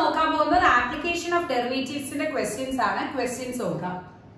നോക്കാൻ പോകുന്നത് application of ഡെറിവേറ്റീവ്സിന്റെ ക്വസ്റ്റ്യൻസ് ആണ് ക്വസ്റ്റ്യൻസ് നോക്കാം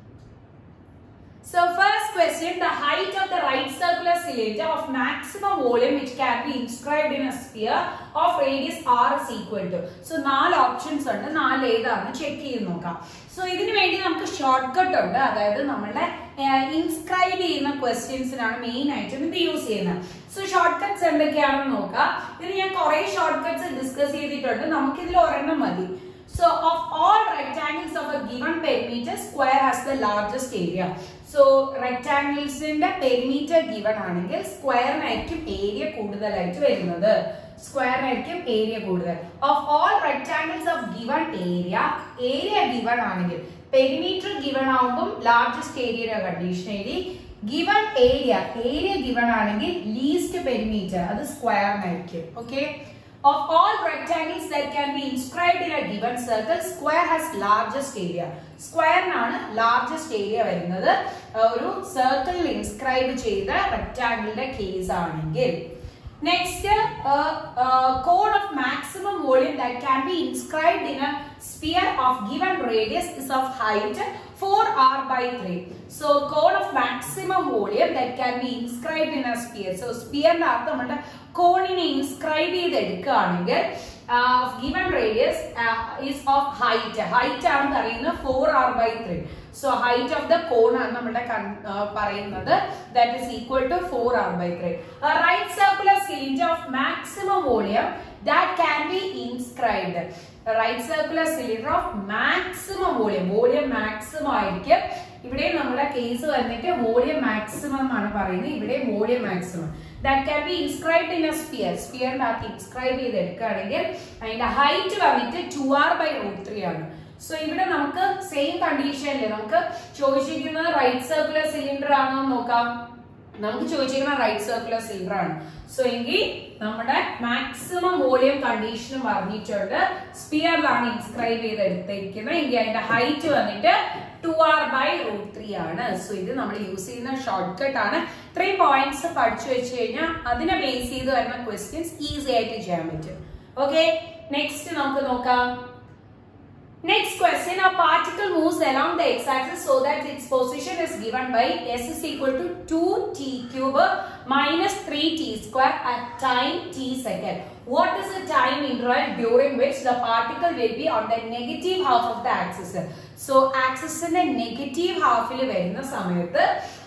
So first question, the height of the right circular cylinder of maximum volume which can be inscribed in a sphere of radius r is equal to. So നാല് options ഉണ്ട് നാല് ഏതാണെന്ന് check ചെയ്ത് നോക്കാം so ഇതിനു വേണ്ടി നമുക്ക് ഷോർട്ട് കട്ട് ഉണ്ട് അതായത് നമ്മളുടെ ഇൻസ്ക്രൈബ് ചെയ്യുന്ന ക്വസ്റ്റ്യൻസിനാണ് മെയിൻ ആയിട്ടും ഇത് യൂസ് ചെയ്യുന്നത് സോ ഷോർട്ട് കട്ട്സ് എന്തൊക്കെയാണെന്ന് നോക്കാം ഇതിന് ഞാൻ കുറെ ഷോർട്ട് കട്ട്സ് ഡിസ്കസ് ചെയ്തിട്ടുണ്ട് നമുക്കിതിൽ ഒരെണ്ണം മതി So of all rectangles of a given perimeter, square has the largest area. So rectangles ന്റെ perimeter given ആണെങ്കിൽ സ്ക്വയറിനായിരിക്കും ഏരിയ കൂടുതലായിട്ട് വരുന്നത് സ്ക്വയറിനായിരിക്കും ഏരിയ കൂടുതൽ of all rectangles of given area area given ആണെങ്കിൽ പെരിമീറ്റർ ഗിവൺ ആവുമ്പം ലാർജസ്റ്റ് ഏരിയ കണ്ടീഷൻ എഴുതി given area area given ആണെങ്കിൽ ലീസ്റ്റ് പെരിമീറ്റർ അത് സ്ക്വയറിനായിരിക്കും okay Of all rectangles that can be inscribed in a given circle, square has largest area. സ്ക്വയറിനാണ് largest area വരുന്നത് ഒരു സർക്കിളിൽ ഇൻസ്ക്രൈബ് ചെയ്ത റെക്ടാംഗിളിന്റെ കേസ് ആണെങ്കിൽ next code of maximum volume that can be inscribed in a sphere of given radius is of height 4r by 3. So cone of maximum volume that can be inscribed in a sphere. So sphere അർത്ഥം നമ്മുടെ കോണിനെ inscribe ചെയ്ത് എടുക്കുകയാണെങ്കിൽ given radius is of height height ആണെന്ന് അറിയുന്നത് four R by three so height of the cone ആണ് നമ്മുടെ പറയുന്നത് that is equal to four R by three right circular cylinder of maximum volume that can be inscribed right circular cylinder of maximum volume volume maximum ആയിരിക്കും ഇവിടെ നമ്മുടെ case വന്നിട്ട് volume maximum എന്നാണ് പറയുന്നത് ഇവിടെ volume maximum that can be inscribed in a sphere സ്പിയറിന്റെ അകത്ത് inscribe ചെയ്ത് എടുക്കുകയാണെങ്കിൽ അതിന്റെ ഹൈറ്റ് വന്നിട്ട് two R by root three ആണ് സോ ഇവിടെ നമുക്ക് സെയിം കണ്ടീഷനിൽ നമുക്ക് ചോദിച്ചിരിക്കുന്നത് റൈറ്റ് സർക്കുലർ സിലിണ്ടർ ആണോ എന്ന് നോക്കാം നമുക്ക് ചോദിച്ചിരിക്കുന്ന റൈറ്റ് സർക്കുലർ സിലിണ്ടർ ആണ് സോ എങ്കിൽ നമ്മുടെ മാക്സിമം വോളിയം കണ്ടീഷനും പറഞ്ഞിട്ടുണ്ട് സ്പിയറിലാണ് ഇൻസ്ക്രൈബ് ചെയ്ത് എടുത്തിരിക്കുന്നത് എങ്കിൽ അതിന്റെ ഹൈറ്റ് വന്നിട്ട് two R by root three ആണ് സോ ഇത് നമ്മൾ യൂസ് ചെയ്യുന്ന ഷോർട്ട് കട്ട് ആണ് ഇത്രയും പോയിന്റ്സ് പഠിച്ചു വെച്ച് കഴിഞ്ഞാൽ അതിനെ ബേസ് ചെയ്ത് വരുന്ന ക്വസ്റ്റ്യൻസ് ഈസി ആയിട്ട് ചെയ്യാൻ പറ്റും ഓക്കെ നെക്സ്റ്റ് നമുക്ക് നോക്കാം Next question, a particle moves along the x-axis so that its position is given by s is equal to 2t cube minus 3t square at time t second. What is the time interval during which the particle will be on the negative half of the axis? So, axis ന്റെ negative ഹാഫിൽ വരുന്ന സമയത്ത്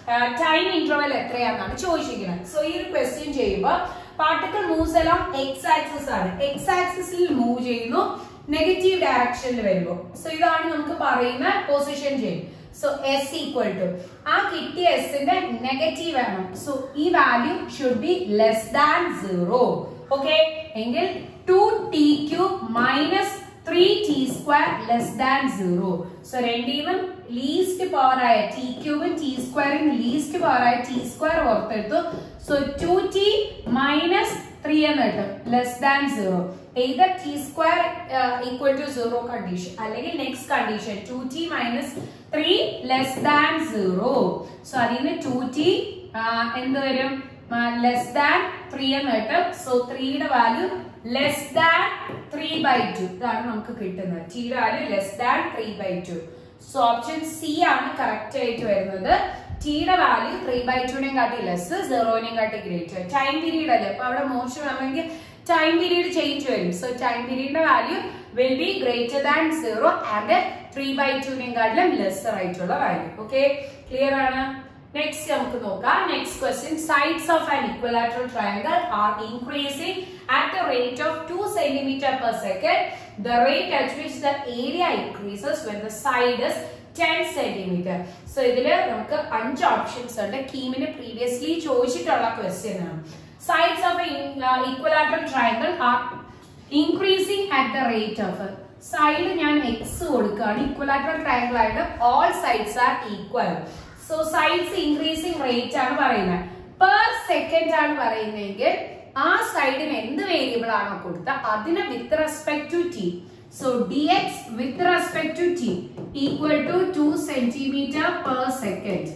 time interval എത്രയാണെന്നാണ് ചോദിച്ചിരിക്കുന്നത് so ഈ ഒരു question ചെയ്യുമ്പോൾ particle moves എല്ലാം X axis ആണ് എക്സ് ആക്സിസിൽ മൂവ് ചെയ്യുന്നു നെഗറ്റീവ് ഡയറക്ഷനിൽ വരുമ്പോൾ സോ ഇതാണ് നമുക്ക് പറയുന്ന പൊസിഷൻ ചെയ്യും സോ എസ് ഈക്വൽ ടു ആ കിട്ടിയ എസിന്റെ നെഗറ്റീവ് വേണം സോ ഈ value should be less than zero okay എങ്കിൽ two T cube minus three T square less than zero so രണ്ടിനും ലീസ്റ്റ് പവർ ആയ ടി ക്യൂബും ടി സ്ക്വയറിന് ലീസ്റ്റ് പവർ ആയ ടി സ്ക്വയർ ഓർത്തെടുത്തു so two T minus three എന്ന് കിട്ടും less than zero either t square uh, equal to zero condition അല്ലെങ്കിൽ next condition two T minus three less than zero so അതിന് two T എന്ത് വരും less than three എന്ന് കിട്ടും so ത്രീയുടെ value less than three by two ഇതാണ് നമുക്ക് കിട്ടുന്നത് ടിയുടെ value less than three by two so option C ആണ് കറക്റ്റ് ആയിട്ട് വരുന്നത് ടിയുടെ വാല്യൂ ത്രീ ബൈ ടുവിനെയും കാട്ടി ലെസ് സീറോനെയും കാട്ടി ഗ്രേറ്റ് ടൈം പീരീഡ് അല്ലേ അപ്പൊ അവിടെ മോശം വന്നെങ്കിൽ ടൈം പീരീഡ് ചേഞ്ച് വരും സോ ടൈം പീരീഡിന്റെ value will be greater than zero and three by ടുവിനെക്കാട്ടിലും ലെസ്സർ ആയിട്ടുള്ള വാല്യൂ ഓക്കെ ക്ലിയർ ആണ് നെക്സ്റ്റ് നമുക്ക് നോക്കാം next question sides of an equilateral triangle are increasing at the rate of two centimetre per second the rate at which the area increases when the side is ten centimetre so ഇതില് നമുക്ക് അഞ്ച് options ഉണ്ട് കീമിന് previously ചോദിച്ചിട്ടുള്ള question ആണ് sides of an uh, equilateral triangle are increasing at the rate of side ഞാൻ x കൊടുക്കുകയാണ് equilateral triangle ആയിട്ട് all sides are equal so sides increasing rate ആണ് പറയുന്നത് പെർ സെക്കൻഡ് ആണ് പറയുന്നതെങ്കിൽ ആ സൈഡിന് എന്ത് വേരിയബിൾ ആണോ കൊടുത്ത അതിന് with respect to t so d x with respect to t equal to two centimetre per second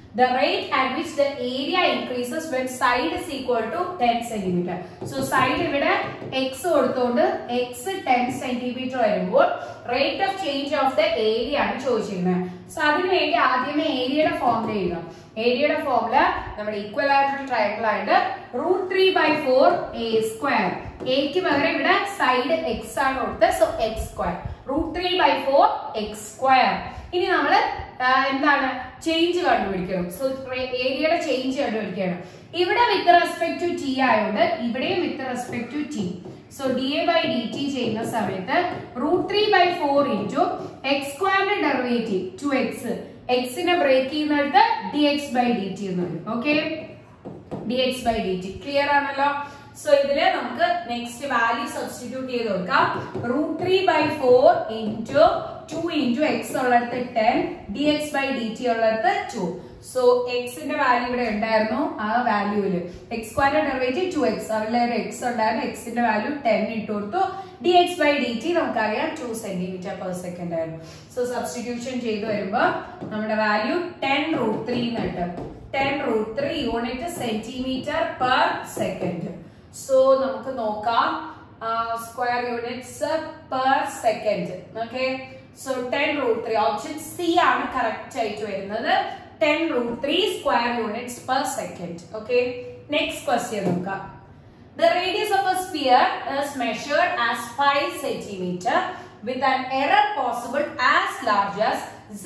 the rate at which the area increases when side is equal to 10 centimeter. So side ഇവിടെ x കൊടുത്തോണ്ട് x 10 centimeter വരുമ്പോൾ rate of change of the area ആണ് ചോദിച്ചിരുന്നത് so അതിനു വേണ്ടി ആദ്യമേ ഏരിയയുടെ formula എഴുതാം ഏരിയയുടെ ഫോർമുല നമ്മുടെ ഈക്വൽ ആയിട്ടുള്ള ട്രയാങ്കിൾ ആയിട്ട് root three by four a square എക്ക് പകരം ഇവിടെ സൈഡ് എക്സ് ആണ് കൊടുത്തത് so x square root three by four x square ഇനി നമ്മള് ആ, എന്താണ് ചേഞ്ച് കണ്ടുപിടിക്കണം സോ ഏരിയയുടെ ചേഞ്ച് കണ്ടുപിടിക്കണം ഇവിടെ വിത്ത് റെസ്പെക്ട് ടു ടി ആയതുകൊണ്ട് ഇവിടെയും with respect to t so d a by D t ചെയ്യുന്ന സമയത്ത് root three by four into X സ്ക്വയറിന്റെ ഡെറിവേറ്റീവ് ടു എക്സ് എക്സിനെ ബ്രേക്ക് ചെയ്യുന്നിടത്ത് d X by D T എന്ന് വരും okay d X by D T clear ആണല്ലോ so ഇതില് നമുക്ക് നെക്സ്റ്റ് വാല്യൂ സബ്സ്റ്റിറ്റ്യൂട്ട് ചെയ്ത് കൊടുക്കാം root three by four into two into x ഉള്ളിടത്ത് ten d X by D t ഉള്ളിടത്ത് ടു സോ എക്സിന്റെ വാല്യൂ ഇവിടെ ഉണ്ടായിരുന്നു ആ വാല്യൂവില് എക്സ് സ്ക്വയറിന്റെ ഡെറിവേറ്റീവ് ടു എക്സ് അവിടെ ഒരു എക്സ് ഉണ്ടായിരുന്നു എക്സിന്റെ വാല്യൂ ടെൻ ഇട്ട് കൊടുത്തു d X by D t നമുക്കറിയാം ടു സെന്റിമീറ്റർ പെർ സെക്കൻഡ് ആയിരുന്നു സോ സബ്സ്റ്റിറ്റ്യൂഷൻ ചെയ്ത് വരുമ്പോ നമ്മുടെ വാല്യൂ ടെൻ റൂട്ട് ത്രീ കിട്ടും ten root three unit centimetre per second so നമുക്ക് നോക്കാം square units per second okay so ten root three option C ആണ് correct ആയിട്ട് വരുന്നത് ten root three square units per second okay next question നോക്കാം The radius of a sphere is measured as 5 centimeter with an error possible as large as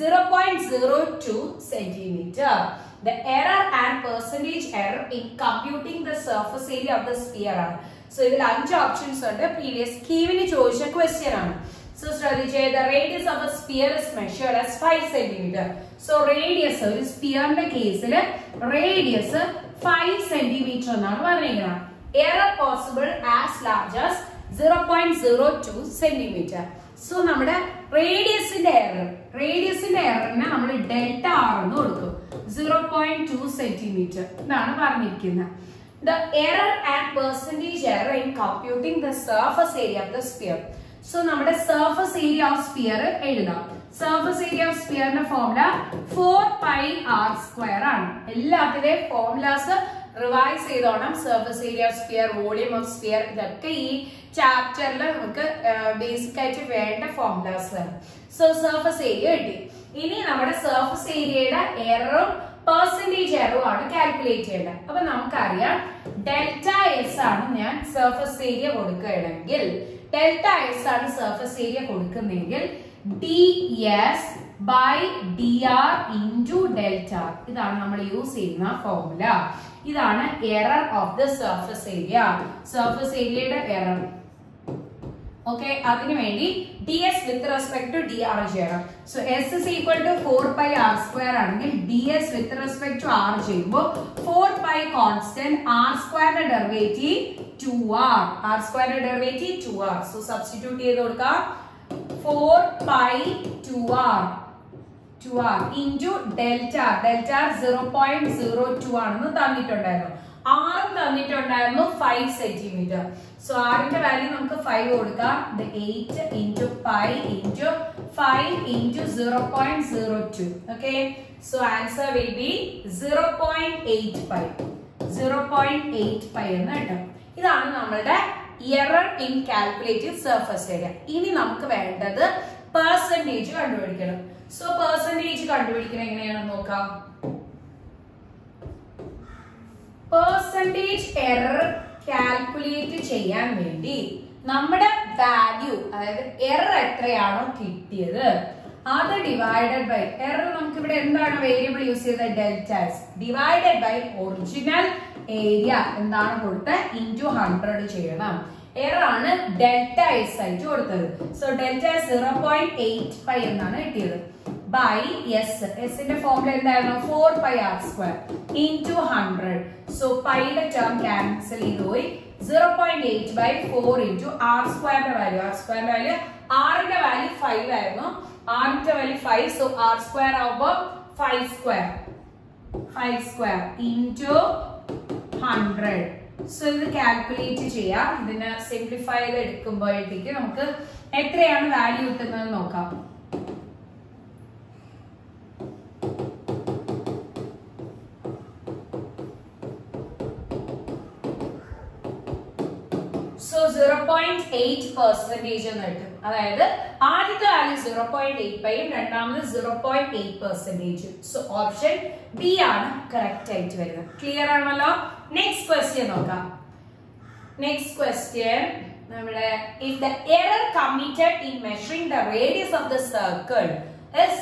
0.02 centimeter. The error and percentage error in computing the surface area of the sphere ആണ് so ഇതിൽ അഞ്ച് options ഉണ്ട് previous കീവിന് ചോദിച്ച question ആണ് so ശ്രദ്ധിച്ചേ the radius of a sphere is measured as 5 centimetre so radius ഒരു സ്പിയറിന്റെ കേസിൽ റേഡിയസ് 5 സെന്റിമീറ്റർ എന്നാണ് പറഞ്ഞിരിക്കുന്നത് error possible as large as zero point zero two centimetre so നമ്മുടെ റേഡിയസിന്റെ എറർ റേഡിയസിന്റെ എററിനെ നമ്മൾ ഡെൽറ്റ ആർ എന്ന് കൊടുക്കും സീറോ പോയിന്റ് ടു സെന്റിമീറ്റർ ഇതാണ് പറഞ്ഞിരിക്കുന്നത് the error and percentage error in computing the surface area of the sphere so നമ്മുടെ surface area of sphere എഴുതാം surface area of സ്പിയറിന്റെ formula four pi R square ആണ് എല്ലാത്തിന്റെയും formulas revise ചെയ്തോണം surface area of sphere volume of sphere ഇതൊക്കെ ഈ ചാപ്റ്ററിൽ നമുക്ക് ബേസിക് ആയിട്ട് വേണ്ട ഫോർമുലാസ് ആണ് സോ സർഫസ് ഏരിയ കിട്ടി ഇനി നമ്മുടെ സർഫസ് ഏരിയയുടെ എററും പെർസെന്റേജ് എററും ആണ് കാൽക്കുലേറ്റ് ചെയ്യേണ്ടത് അപ്പൊ നമുക്കറിയാം ഡെൽറ്റ എസ് ആണ് ഞാൻ സർഫസ് ഏരിയ കൊടുക്കുകയാണെങ്കിൽ ഡെൽറ്റ എസ് ആണ് സർഫസ് ഏരിയ കൊടുക്കുന്നെങ്കിൽ d s by d r into delta ഇതാണ് നമ്മൾ യൂസ് ചെയ്യുന്ന ഫോർമുല ഇതാണ് error of the surface area surface ഏരിയയുടെ എറർ ഓക്കെ അതിനു വേണ്ടി d s with respect to D r ചെയ്യണം so s is equal to four pi R square ആണെങ്കിൽ d s with respect to r ചെയ്യുമ്പോൾ four pi constant r സ്ക്വയറിന്റെ derivative two R R സ്ക്വയറിന്റെ derivative two r so substitute ചെയ്ത് കൊടുക്കാം four pi two r two r into delta delta zero point zero two ആണെന്ന് തന്നിട്ടുണ്ടായിരുന്നു ആറും തന്നിട്ടുണ്ടായിരുന്നു five centimetre so ആറിന്റെ വാല്യൂ നമുക്ക് ഫൈവ് കൊടുക്കാം eight into five into five into zero point zero two okay so answer will be zero point eight five zero point eight five എന്ന് കിട്ടും ഇതാണ് നമ്മളുടെ error in calculative surface area ഇനി നമുക്ക് വേണ്ടത് പെർസെന്റേജ് കണ്ടുപിടിക്കണം സോ പെർസെന്റേജ് കണ്ടുപിടിക്കണം എങ്ങനെയാണെന്ന് നോക്കാം പെർസെന്റേജ് എറർ കാൽക്കുലേറ്റ് ചെയ്യാൻ വേണ്ടി നമ്മുടെ വാല്യൂ അതായത് എറർ എത്രയാണോ കിട്ടിയത് അത് ഡിവൈഡഡ് ബൈ എറർ നമുക്ക് ഇവിടെ എന്താണ് വേരിയബിൾ യൂസ് ചെയ്തത് delta s divided by original area എന്താണ് കൊടുത്തത് ഇൻറ്റു ഹൺഡ്രഡ് ചെയ്യണം എറർ ആണ് ഡെൽറ്റ എസ് ആയിട്ട് കൊടുത്തത് so delta zero point eight five എന്നാണ് കിട്ടിയത് ബൈ എസ് എസിന്റെ ഫോർമുല എന്തായിരുന്നു four pi R square into hundred so പൈയുടെ ടേം ക്യാൻസൽ ചെയ്ത് പോയി zero point eight by four into r സ്ക്വയറിന്റെ വാല്യൂ ആർ സ്ക്വയറിന്റെ വാല്യൂ ആറിന്റെ വാല്യൂ ഫൈവ് ആയിരുന്നു ആറിന്റെ value five so r square ആവുമ്പോൾ five square five square into hundred so ഇത് കാൽക്കുലേറ്റ് ചെയ്യാം ഇതിനെ സിംപ്ലിഫൈ ചെയ്ത് എടുക്കുമ്പോഴത്തേക്ക് നമുക്ക് എത്രയാണ് വാല്യൂ കിട്ടുന്നത് നോക്കാം പോയിന്റ് എയ്റ്റ് പെർസെന്റേജ് എന്ന് കിട്ടും അതായത് ആദ്യത്തെ വാല്യൂ സീറോ പോയിന്റ് എയ്റ്റ് ഫൈവും രണ്ടാമത് zero point eight percentage so option B ആണ് കറക്റ്റ് ആയിട്ട് വരുന്നത് ക്ലിയർ ആണല്ലോ നെക്സ്റ്റ് ക്വസ്റ്റ്യൻ നോക്കാം നെക്സ്റ്റ് ക്വസ്റ്റ്യൻ നമ്മുടെ if the error committed in measuring the radius of the circle is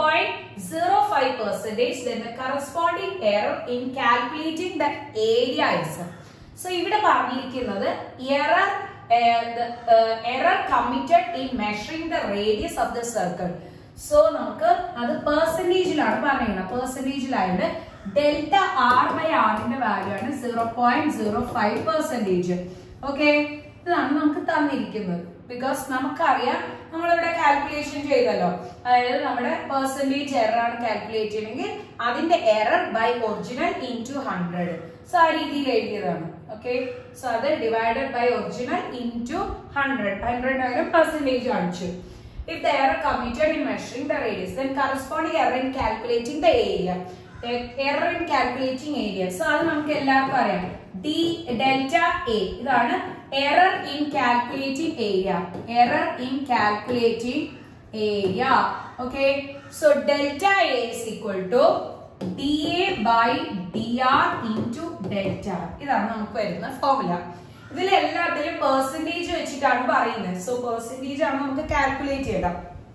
0.05 percentage then the corresponding error in calculating the area is so ഇവിടെ പറഞ്ഞിരിക്കുന്നത് error uh, the uh, error committed in measuring the radius of the circle so നമുക്ക് അത് പെർസെന്റേജിലാണ് പറഞ്ഞിരിക്കുന്നത് പെർസെന്റേജിലായത് delta r by ആറിന്റെ value ആണ് zero point zero five percentage okay ഇതാണ് നമുക്ക് തന്നിരിക്കുന്നത് ബിക്കോസ് നമുക്കറിയാം നമ്മളിവിടെ കാൽക്കുലേഷൻ ചെയ്തല്ലോ അതായത് നമ്മുടെ പെർസെന്റേജ് എറർ ആണ് കാൽക്കുലേറ്റ് ചെയ്യണമെങ്കിൽ അതിന്റെ error by original into hundred so ആ രീതിയിൽ എഴുതിയതാണ് ഓക്കെ സോ അത് divided by original into hundred hundred ആയാലും പെർസെന്റേജ് കാണിച്ചു If the error committed in measuring the radius, then corresponding error in calculating the area. Error in calculating area so അത് നമുക്ക് എല്ലാവർക്കും അറിയാം ഡി ഡെൽറ്റ എ ഇതാണ് error in calculating area error in calculating area okay so delta a is equal to d a by d r into delta ഇതാണ് നമുക്ക് വരുന്ന formula ഇതിൽ എല്ലാത്തിലും പെർസെന്റേജ് വെച്ചിട്ടാണ് പറയുന്നത് സോ പെർസെന്റേജ് ആണ് നമുക്ക് കാൽക്കുലേറ്റ് ചെയ്യണം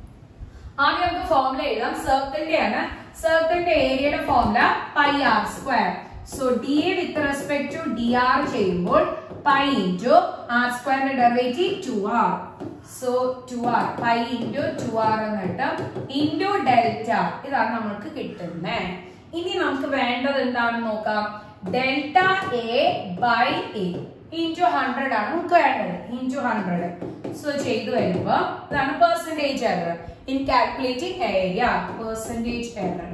ആദ്യം നമുക്ക് ഫോർമുല എഴുതാം സർക്കിളിന്റെ ആണ് സർക്കിളിന്റെ ഏരിയയുടെ formula pi R square so d a with respect to D r ചെയ്യുമ്പോൾ പൈ ഇൻറ്റു ആർ സ്ക്വയറിന്റെ derivative two r so two r pi into two r എന്ന് കിട്ടും ഇൻറ്റു ഡെൽറ്റ ഇതാണ് നമുക്ക് കിട്ടുന്നത് ഇനി നമുക്ക് വേണ്ടത് എന്താണെന്ന് നോക്കാം delta a by a into hundred ആണ് നമുക്ക് വേണ്ടത് ഇൻറ്റു ഹൺഡ്രഡ് സോ ചെയ്തു വരുമ്പോ ഇതാണ് percentage error in calculating area percentage error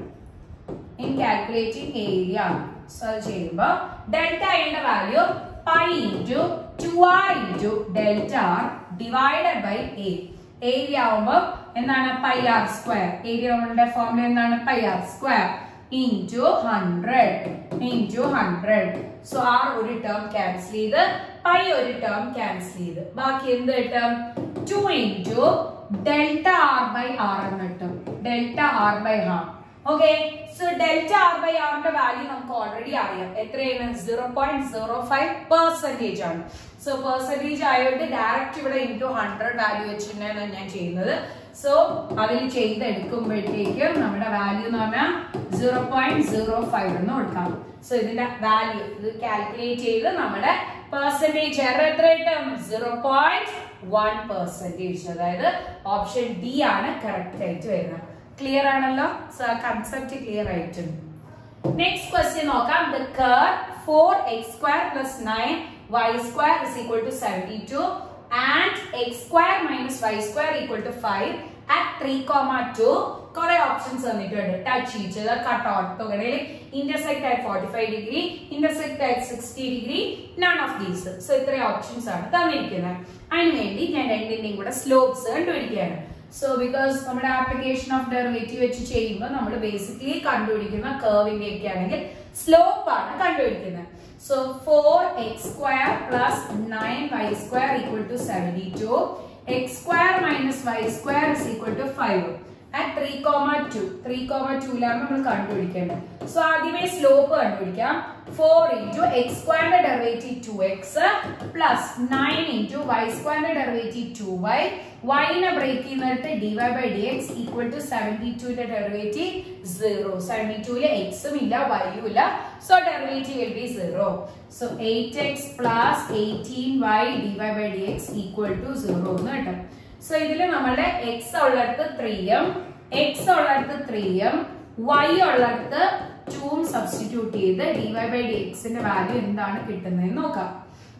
in calculating area so അത് ചെയ്യുമ്പോ ഡെൽറ്റ യുടെ value pi into two r into delta r divided by a area ആവുമ്പോ എന്താണ് പൈ ആർ സ്ക്വയർ ഏരിയ നമ്മളുടെ formula എന്താണ് pi R square into hundred into hundred so r ഒരു term cancel ചെയ്ത് pi ഒരു ടേം ക്യാൻസൽ ചെയ്ത് ബാക്കി എന്ത് കിട്ടും two into delta r by r എന്ന് കിട്ടും delta r by r okay so delta r by ആറിന്റെ വാല്യൂ നമുക്ക് ഓൾറെഡി അറിയാം എത്രയാണ് zero point zero five percentage ആണ് സോ പെർസെന്റേജ് ആയതുകൊണ്ട് ഡയറക്റ്റ് ഇവിടെ ഇൻറ്റു ഹൺഡ്രഡ് വാല്യൂ വെച്ചിട്ടാണ് ഞാൻ ചെയ്യുന്നത് സോ അതിൽ ചെയ്തെടുക്കുമ്പോഴത്തേക്കും നമ്മുടെ വാല്യൂ എന്ന് പറഞ്ഞാൽ സീറോ പോയിന്റ് സീറോ ഫൈവ് എന്ന് കൊടുക്കാം സോ ഇതിന്റെ വാല്യൂ ഇത് കാൽക്കുലേറ്റ് ചെയ്ത് നമ്മുടെ പെർസെന്റേജ് എറർ എത്ര കിട്ടും സീറോ പോയിന്റ് വൺ പെർസെന്റേജ് അതായത് ഓപ്ഷൻ ഡി ആണ് കറക്റ്റ് ആയിട്ട് വരുന്നത് ക്ലിയർ ആണല്ലോ സോ കൺസെപ്റ്റ് ക്ലിയർ ആയിട്ടുണ്ട് നെക്സ്റ്റ് ക്വസ്റ്റ്യൻ നോക്കാം the curve four x square plus nine y square is equal to seventy two and x square minus y square equal to five at three comma two കുറെ options തന്നിട്ടുണ്ട് touch ചെയ്ത് cut ഓട്ടോകളിൽ intersect at forty five degree intersect at sixty degree none of these so ഇത്രയും options ആണ് തന്നിരിക്കുന്നത് അതിന് വേണ്ടി ഞാൻ രണ്ടിന്റെയും കൂടെ സ്ലോപ്സ് കണ്ടുപിടിക്കുകയാണ് സോ ബിക്കോസ് നമ്മുടെ ആപ്ലിക്കേഷൻ ഓഫ് ഡെറിവേറ്റീവ് വെച്ച് ചെയ്യുമ്പോൾ നമ്മൾ ബേസിക്കലി കണ്ടുപിടിക്കുന്ന കർവിന്റെ ഒക്കെ ആണെങ്കിൽ സ്ലോപ്പ് ആണ് കണ്ടുപിടിക്കുന്നത് so four x square plus nine y square equal to seventy two X square minus y square is equal to five at three comma two three comma ടൂലാണ് നമ്മൾ കണ്ടുപിടിക്കേണ്ടത് സോ ആദ്യമേ സ്ലോപ്പ് കണ്ടുപിടിക്കാം ഫോർ ഇൻറ്റു എക്സ് സ്ക്വയറിന്റെ derivative two X plus nine into y സ്ക്വയറിന്റെ derivative two y വൈനെ break ചെയ്യുന്നിടത്ത് d Y by d x equal to seventy ടുവിന്റെ ഡെറിവേറ്റീവ് സീറോ സെവൻറ്റി ടുവില് എക്സും ഇല്ല വൈയും ഇല്ല so derivative will be zero so eight x plus eighteen y d Y by d x equal to zero എന്ന് കിട്ടും so ഇതിൽ നമ്മുടെ എക്സ് ഉള്ളിടത്ത് ത്രീയും എക്സ് ഉള്ളിടത്ത് ത്രീയും വൈ ഉള്ളിടത്ത് ടൂം സബ്സ്റ്റിറ്റ്യൂട്ട് ചെയ്ത് ഡി വൈ ബൈ ഡി എക്സിന്റെ വാല്യൂ എന്താണ് കിട്ടുന്നതെന്ന് നോക്കാം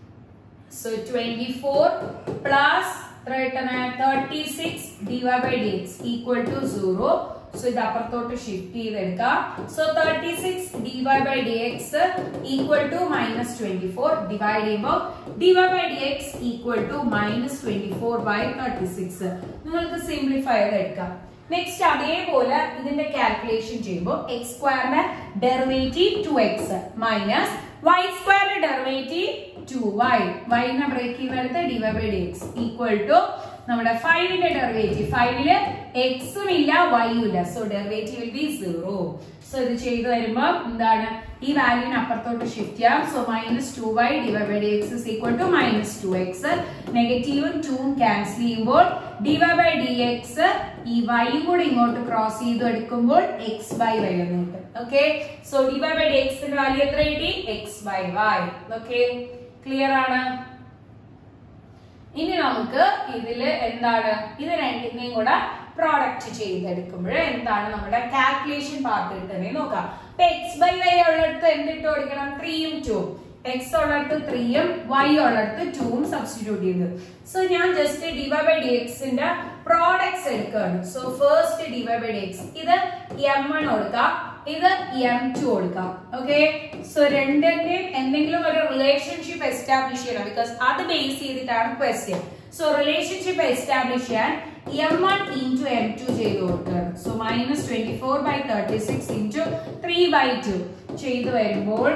so twenty four plus thirty six d Y by d x equal to zero so ഇത് അപ്പുറത്തോട്ട് ഷിഫ്റ്റ് ചെയ്തെടുക്കാം so thirty six d Y by d x equal to minus twenty four divide ചെയ്യുമ്പോൾ d Y by d x equal to minus twenty four by thirty six നിങ്ങൾക്ക് simplify ചെയ്തെടുക്കാം next അതേപോലെ ഇതിന്റെ calculation ചെയ്യുമ്പോൾ x സ്ക്വയറിന്റെ derivative two X minus y സ്ക്വയറിന്റെ derivative two y വൈനെ break ചെയ്യുന്നിടത്ത് d y by d x equal to നമ്മുടെ ഫൈവിന്റെ ഡെറിവേറ്റീവ് ഫൈവില് എക്സും ഇല്ല വൈയും ഇല്ല so derivative will be zero so ഇത് ചെയ്ത് വരുമ്പോ എന്താണ് ഈ വാല്യൂന് അപ്പുറത്തോട്ട് ഷിഫ്റ്റ് ചെയ്യാം so minus two y d y by d x is equal to minus two x നെഗറ്റീവും ടൂവും ക്യാൻസൽ ചെയ്യുമ്പോൾ ഡിവൈ ബൈ ഡി എക്സ് ഈ വൈയും കൂടെ ഇങ്ങോട്ട് ക്രോസ് ചെയ്ത് എടുക്കുമ്പോൾ എക്സ് ബൈ വൈ എന്ന് കിട്ടും okay so d y by d എക്സിന്റെ വാല്യൂ എത്ര കിട്ടി x by y okay clear ആണ് ഇനി നമുക്ക് ഇതില് എന്താണ് ഇത് രണ്ടിനെയും കൂടെ പ്രോഡക്റ്റ് ചെയ്തെടുക്കുമ്പോൾ എന്താണ് നമ്മുടെ കാൽക്കുലേഷൻ പാർട്ട് കിട്ടുന്നത് നോക്കാം അപ്പൊ എക്സ് ബൈ വൈ ഉള്ളിടത്ത് എന്തിട്ട് കൊടുക്കണം ത്രീയും ടു എക്സ് ഉള്ളിടത്ത് ത്രീയും വൈ ഉള്ളിടത്ത് ടൂവും സബ്സ്റ്റിറ്റ്യൂട്ട് ചെയ്ത് സോ ഞാൻ ജസ്റ്റ് ഡിവൈ ബൈ ഡി എക്സിന്റെ പ്രോഡക്ട്സ് എടുക്കുകയാണ് so first d y by d x ഇത് എം വൺ കൊടുക്കാം ഇത് എം ടു കൊടുക്കാം ഓക്കെ സോ രണ്ടിന്റെയും എന്തെങ്കിലും ഒരു റിലേഷൻഷിപ്പ് എസ്റ്റാബ്ലിഷ് ചെയ്യണം ബിക്കോസ് അത് ബേസ് ചെയ്തിട്ടാണ് ക്വസ്റ്റ്യൻ സോ റിലേഷൻഷിപ്പ് എസ്റ്റാബ്ലിഷ് ചെയ്യാൻ m one into m two ചെയ്ത് കൊടുക്കുകയാണ് so minus twenty four by thirty six into three by two ചെയ്ത് വരുമ്പോൾ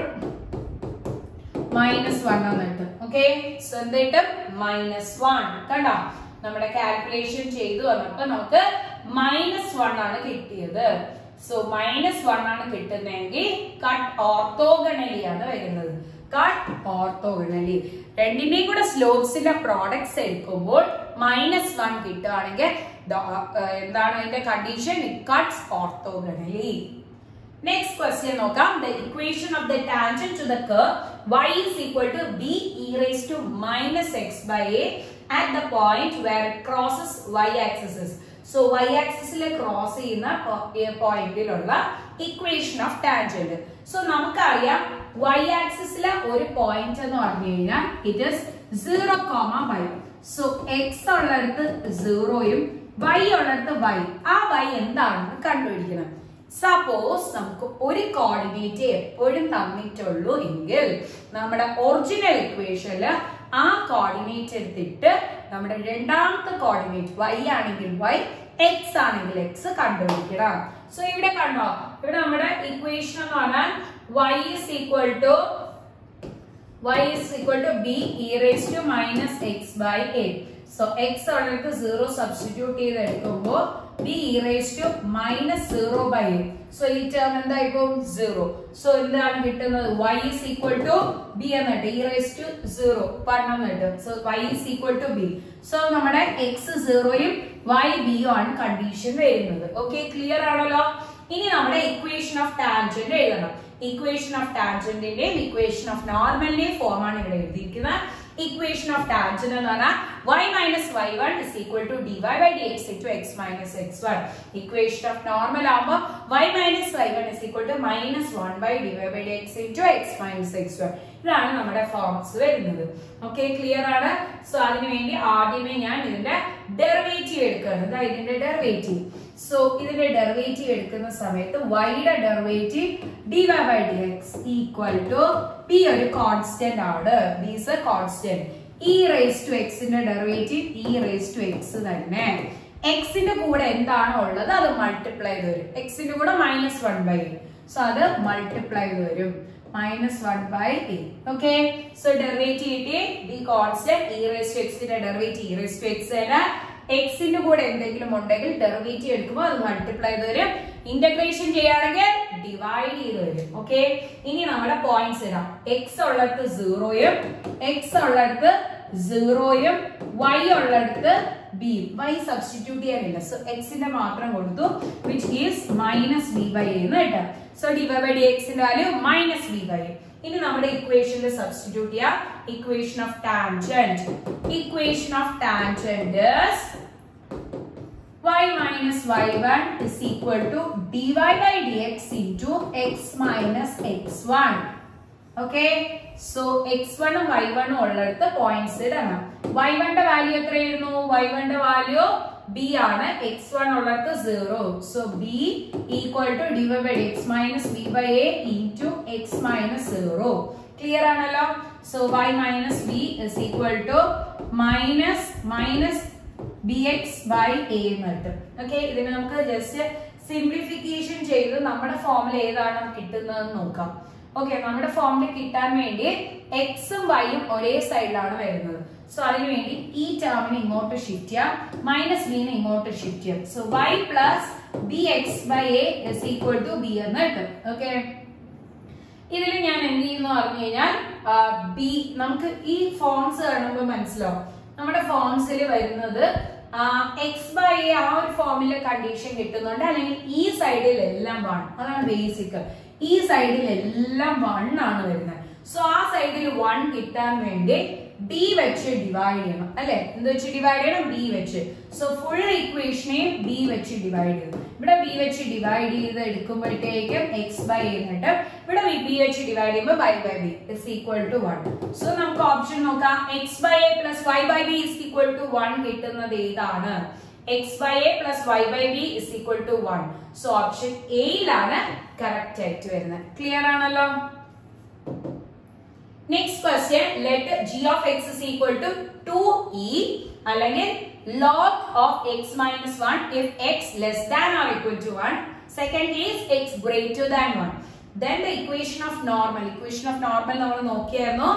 മൈനസ് വൺ എന്നിട്ട് ഓക്കെ സോ എന്തിട്ടും മൈനസ് വൺ കണ്ടോ നമ്മുടെ കാൽക്കുലേഷൻ ചെയ്തു വന്നപ്പോ നമുക്ക് മൈനസ് വൺ ആണ് കിട്ടിയത് സോ മൈനസ് വൺ ആണ് കിട്ടുന്നതെങ്കിൽ കട്ട് ഓർത്തോഗണലി ആണ് വരുന്നത് കട്ട് ഓർത്തോഗണലി രണ്ടിന്റെയും കൂടെ സ്ലോപ്സിന്റെ പ്രോഡക്ട്സ് എടുക്കുമ്പോൾ മൈനസ് വൺ കിട്ടുകയാണെങ്കിൽ എന്താണ് അതിന്റെ condition cuts orthogonally next question നോക്കാം the equation of the tangent to the curve y is equal to b e raised to minus x by a at the point where it crosses y axis. So y ആക്സിസിൽ cross ചെയ്യുന്ന പോയിന്റിലുള്ള equation of tangent so നമുക്കറിയാം y ആക്സിസിലെ ഒരു point എന്ന് പറഞ്ഞു കഴിഞ്ഞാൽ it is zero comma y so X ഉള്ളിടത്ത് സീറോയും y ഉള്ളിടത്ത് y ആ y എന്താണെന്ന് കണ്ടുപിടിക്കണം സപ്പോസ് നമുക്ക് ഒരു കോർഡിനേറ്റ് എപ്പോഴും തന്നിട്ടുള്ളൂ എങ്കിൽ നമ്മുടെ ഒറിജിനൽ ഇക്വേഷനിൽ ആ കോർഡിനേറ്റ് എടുത്തിട്ട് നമ്മുടെ രണ്ടാമത്തെ കോർഡിനേറ്റ് y ആണെങ്കിൽ y x ആണെങ്കിൽ x കണ്ടുപിടിക്കണം സോ ഇവിടെ കണ്ടോ ഇവിടെ നമ്മുടെ ഇക്വേഷൻ എന്ന് പറഞ്ഞാൽ y is equal to y is equal to b e raised to minus x by a so X ഉള്ളിടത്ത് സീറോ സബ്സ്റ്റിറ്റ്യൂട്ട് ചെയ്ത് എടുക്കുമ്പോൾ b e raise to minus zero by a so ഈ ടേം എന്തായി പോകും zero so എന്താണ് കിട്ടുന്നത് y is equal to b എന്നിട്ട് e raise to zero one എന്നിട്ട് so y is equal to b so നമ്മുടെ എക്സ് സീറോയും y ബിയും ആണ് കണ്ടീഷൻ വരുന്നത് ഓക്കെ ക്ലിയർ ആണല്ലോ ഇനി നമ്മുടെ ഇക്വേഷൻ ഓഫ് ടാൻജന്റ് എഴുതണം ഇക്വേഷൻ ഓഫ് ടാൻജന്റിന്റെയും ഇക്വേഷൻ ഓഫ് നോർമലിന്റെയും ഫോം ആണ് ഇവിടെ എഴുതിയിരിക്കുന്നത് ഇക്വേഷൻ ഓഫ് ടാൻജന്റ് എന്ന് പറഞ്ഞാൽ y minus y one is equal to d Y by d x into X minus x one equation of normal ആകുമ്പോൾ y minus y one is equal to minus one by d Y by d x into X minus x one ഇതാണ് നമ്മുടെ forms വരുന്നത് okay clear ആണ് so അതിനുവേണ്ടി ആദ്യമേ ഞാൻ ഇതിന്റെ derivative എടുക്കുകയാണ് ഇതാ ഇതിന്റെ ഡെറിവേറ്റീവ് സോ ഇതിന്റെ ഡെറിവേറ്റീവ് എടുക്കുന്ന സമയത്ത് വൈയുടെ derivative d Y by d x equal to p ഒരു കോൺസ്റ്റന്റ് ആണ് b is a constant e raise to എക്സിന്റെ derivative e raise to x തന്നെ എക്സിന്റെ കൂടെ എന്താണോ ഉള്ളത് അത് മൾട്ടിപ്ലൈ ചെയ്ത് വരും എക്സിന്റെ കൂടെ മൈനസ് വൺ ബൈ സോ അത് മൾട്ടിപ്ലൈ ചെയ്ത് വരും minus one by a okay so derivative കിട്ടി d constant e raise to എക്സിന്റെ derivative e raise to x തന്നെ എക്സിന്റെ കൂടെ എന്തെങ്കിലും ഉണ്ടെങ്കിൽ ഡെറിവേറ്റീവ് എടുക്കുമ്പോൾ അത് മൾട്ടിപ്ലൈ ചെയ്ത് വരും ഇന്റഗ്രേഷൻ ചെയ്യുകയാണെങ്കിൽ ഡിവൈഡ് ചെയ്ത് വരും ഓക്കെ ഇനി നമ്മുടെ പോയിന്റ്സ് ഇടാം എക്സ് ഉള്ളിടത്ത് സീറോയും എക്സ് ഉള്ളിടത്ത് സീറോയും വൈ ഉള്ളിടത്ത് ബി വൈ സബ്സ്റ്റിറ്റ്യൂട്ട് ചെയ്യാനില്ല സോ എക്സിന്റെ മാത്രം കൊടുത്തു which gives minus b by എന്ന് കേട്ടോ so d Y by d എക്സിന്റെ വാല്യൂ മൈനസ് ബി ബൈ ഇനി നമ്മുടെ ഇക്വേഷനിൽ സബ്സ്റ്റിറ്റ്യൂട്ട് ചെയ്യാം equation of tangent equation of tangent y minus y1 is equal to dy by dx into x minus x1. Okay. So x1 ഉം y1 ഉം ഉള്ളിടത്ത് points ഇടണം y1 ന്റെ വാല്യൂ എത്രയായിരുന്നു y1 ന്റെ വാല്യൂ b ആണ് x1 ഉള്ളിടത്ത് 0 so b equal to dy by dx minus b by a into x minus 0 clear ആണല്ലോ so y minus b is equal to minus minus b x by a എന്ന് കിട്ടും okay ഇതിന് നമുക്ക് just simplification ചെയ്ത് നമ്മുടെ ഫോമിൽ ഏതാണ് കിട്ടുന്നതെന്ന് നോക്കാം ഓക്കെ നമ്മുടെ ഫോമിൽ കിട്ടാൻ വേണ്ടി എക്സും വൈയും ഒരേ സൈഡിലാണ് വരുന്നത് സോ അതിനുവേണ്ടി ഈ ടേമിനെ ഇങ്ങോട്ട് ഷിഫ്റ്റ് ചെയ്യാം മൈനസ് ബിനെ ഇങ്ങോട്ട് ഷിഫ്റ്റ് ചെയ്യാം so y plus b x by a is equal to b എന്ന് കിട്ടും ഓക്കെ ഇതിൽ ഞാൻ എന്ത് ചെയ്യുന്നു പറഞ്ഞു കഴിഞ്ഞാൽ ബി നമുക്ക് ഈ ഫോംസ് കാണുമ്പോൾ മനസ്സിലാവും നമ്മുടെ ഫോംസിൽ വരുന്നത് എക്സ് ബൈ എ ആ ഒരു ഫോമിലെ കണ്ടീഷൻ കിട്ടുന്നുണ്ട് അല്ലെങ്കിൽ ഈ സൈഡിൽ എല്ലാം വൺ അതാണ് ബേസിക് ഈ സൈഡിൽ എല്ലാം വൺ ആണ് വരുന്നത് സോ ആ സൈഡിൽ വൺ കിട്ടാൻ വേണ്ടി ബി വെച്ച് ഡിവൈഡ് ചെയ്യണം അല്ലെ എന്ത് വെച്ച് ഡിവൈഡ് ചെയ്യണം ബി വെച്ച് സോ ഫുൾ ഇക്വേഷനെയും ബി വെച്ച് ഡിവൈഡ് ചെയ്തു ഇവിടെ ബി വെച്ച് ഡിവൈഡ് ചെയ്ത് എടുക്കുമ്പോഴത്തേക്കും എക്സ് ബൈ എന്നിട്ട് ഇവിടെ ബി വെച്ച് ഡിവൈഡ് ചെയ്യുമ്പോൾ y by b is equal to one so നമുക്ക് ഓപ്ഷൻ നോക്കാം x by a plus y by b is equal to one കിട്ടുന്നത് ഏതാണ് x by a plus y by b is equal to one so option എയിലാണ് correct ആയിട്ട് വരുന്നത് clear ആണല്ലോ next question let g of X is equal to two e അല്ലെങ്കിൽ log of x minus 1 if x less than or equal to 1. Second is x greater than 1. Then the equation of normal. Equation of normal നമ്മൾ നോക്കിയായിരുന്നു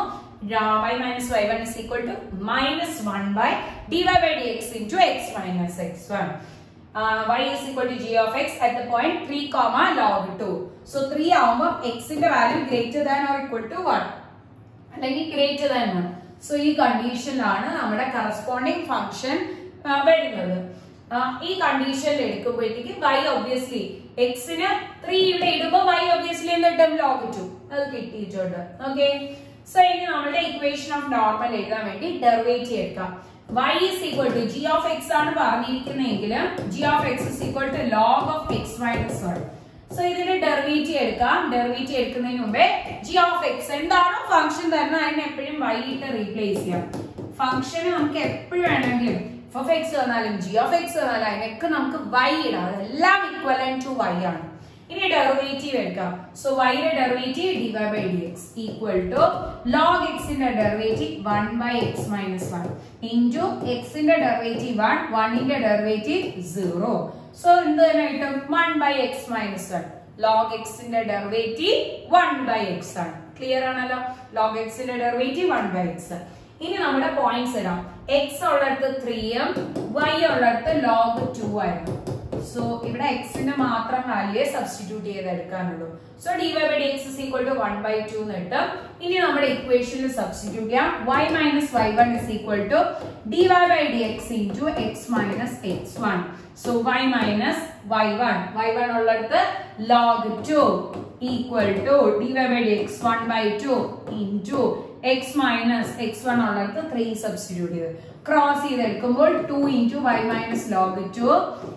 y minus y1 is equal to minus 1 by dy by dx into x minus x1. Uh, y is equal to g of x at the point 3 comma log 2. So 3 ആവുമ്പോൾ x ന്റെ value greater than or equal to 1. അല്ലെങ്കിൽ greater than one so ഈ കണ്ടീഷനിലാണ് നമ്മുടെ corresponding function വരുന്നത് ആ, ഈ കണ്ടീഷനിൽ എടുക്കുമ്പോഴത്തേക്ക് വൈ ഒബ്വിയസ്ലി എക്സിന് ത്രീ ഇവിടെ ഇടുമ്പോൾ വൈ ഒബ്വിയസ്ലി എന്ത് കിട്ടും ലോഗ് ടു അത് കിട്ടിയിട്ടുണ്ട് ഓക്കെ സോ ഇനി നമ്മുടെ ഇക്വേഷൻ ഓഫ് നോർമൽ എഴുതാൻ വേണ്ടി ഡെറിവേറ്റീവ് എടുക്കാം y is equal to g of x ആണ് പറഞ്ഞിരിക്കുന്നതെങ്കിൽ g of x is equal to log of x minus 1 so ഇതിന്റെ ഡെറിവേറ്റീവ് എടുക്കാം ഡെറിവേറ്റീവ് എടുക്കുന്നതിന് മുമ്പേ ജി ഓഫ് എക്സ് എന്താണോ ഫംഗ്ഷൻ തരുന്നത് അതിനെ എപ്പോഴും വൈ ഇട്ട് റീപ്ലേസ് ചെയ്യാം ഫംഗ്ഷന് നമുക്ക് എപ്പോഴും വേണമെങ്കിലും എഫ് ഓഫ് എക്സ് തന്നാലും ജി ഓഫ് എക്സ് തന്നാലും അതിനൊക്കെ നമുക്ക് വൈ ഇടാം അതെല്ലാം ഇക്വലൻ ടു വൈ ആണ് ഇനി ഡെറിവേറ്റീവ് എടുക്കാം സോ വൈയുടെ derivative d Y by d x equal to log എക്സിന്റെ derivative one by x minus one into എക്സിന്റെ ഡെറിവേറ്റീവ് വൺ വണ്ണിന്റെ ഡെറിവേറ്റീവ് സീറോ സോ എന്ത് തന്നെ കിട്ടും one by x minus one log എക്സിന്റെ ഡെറിവേറ്റീവ് വൺ ബൈ എക്സ് ആണ് clear ആണല്ലോ log എക്സിന്റെ ഡെറിവേറ്റീവ് വൺ ബൈ എക്സ് ഇനി നമ്മുടെ പോയിന്റ്സ് ഇടാം എക്സ് ഉള്ളിടത്ത് ത്രീയും വൈ ഉള്ളിടത്ത് ലോഗ് ടു ആയിരുന്നു സോ ഇവിടെ എക്സിന്റെ മാത്രം വാല്യൂ സബ്സ്റ്റിറ്റ്യൂട്ട് ചെയ്ത് എടുക്കാനുള്ളൂ so d Y by d x is equal to one by two എന്ന് കിട്ടും ഇനി നമ്മുടെ ഇക്വേഷനിൽ സബ്സ്റ്റിറ്റ്യൂട്ട് ചെയ്യാം y minus y one is equal to d Y by d x into X minus x one so y minus y one y one ഉള്ളിടത്ത് log two equal to d Y by d x one by two into X minus x one ഉള്ളിടത്ത് three substitute ചെയ്ത് cross ചെയ്തെടുക്കുമ്പോൾ two into y minus log two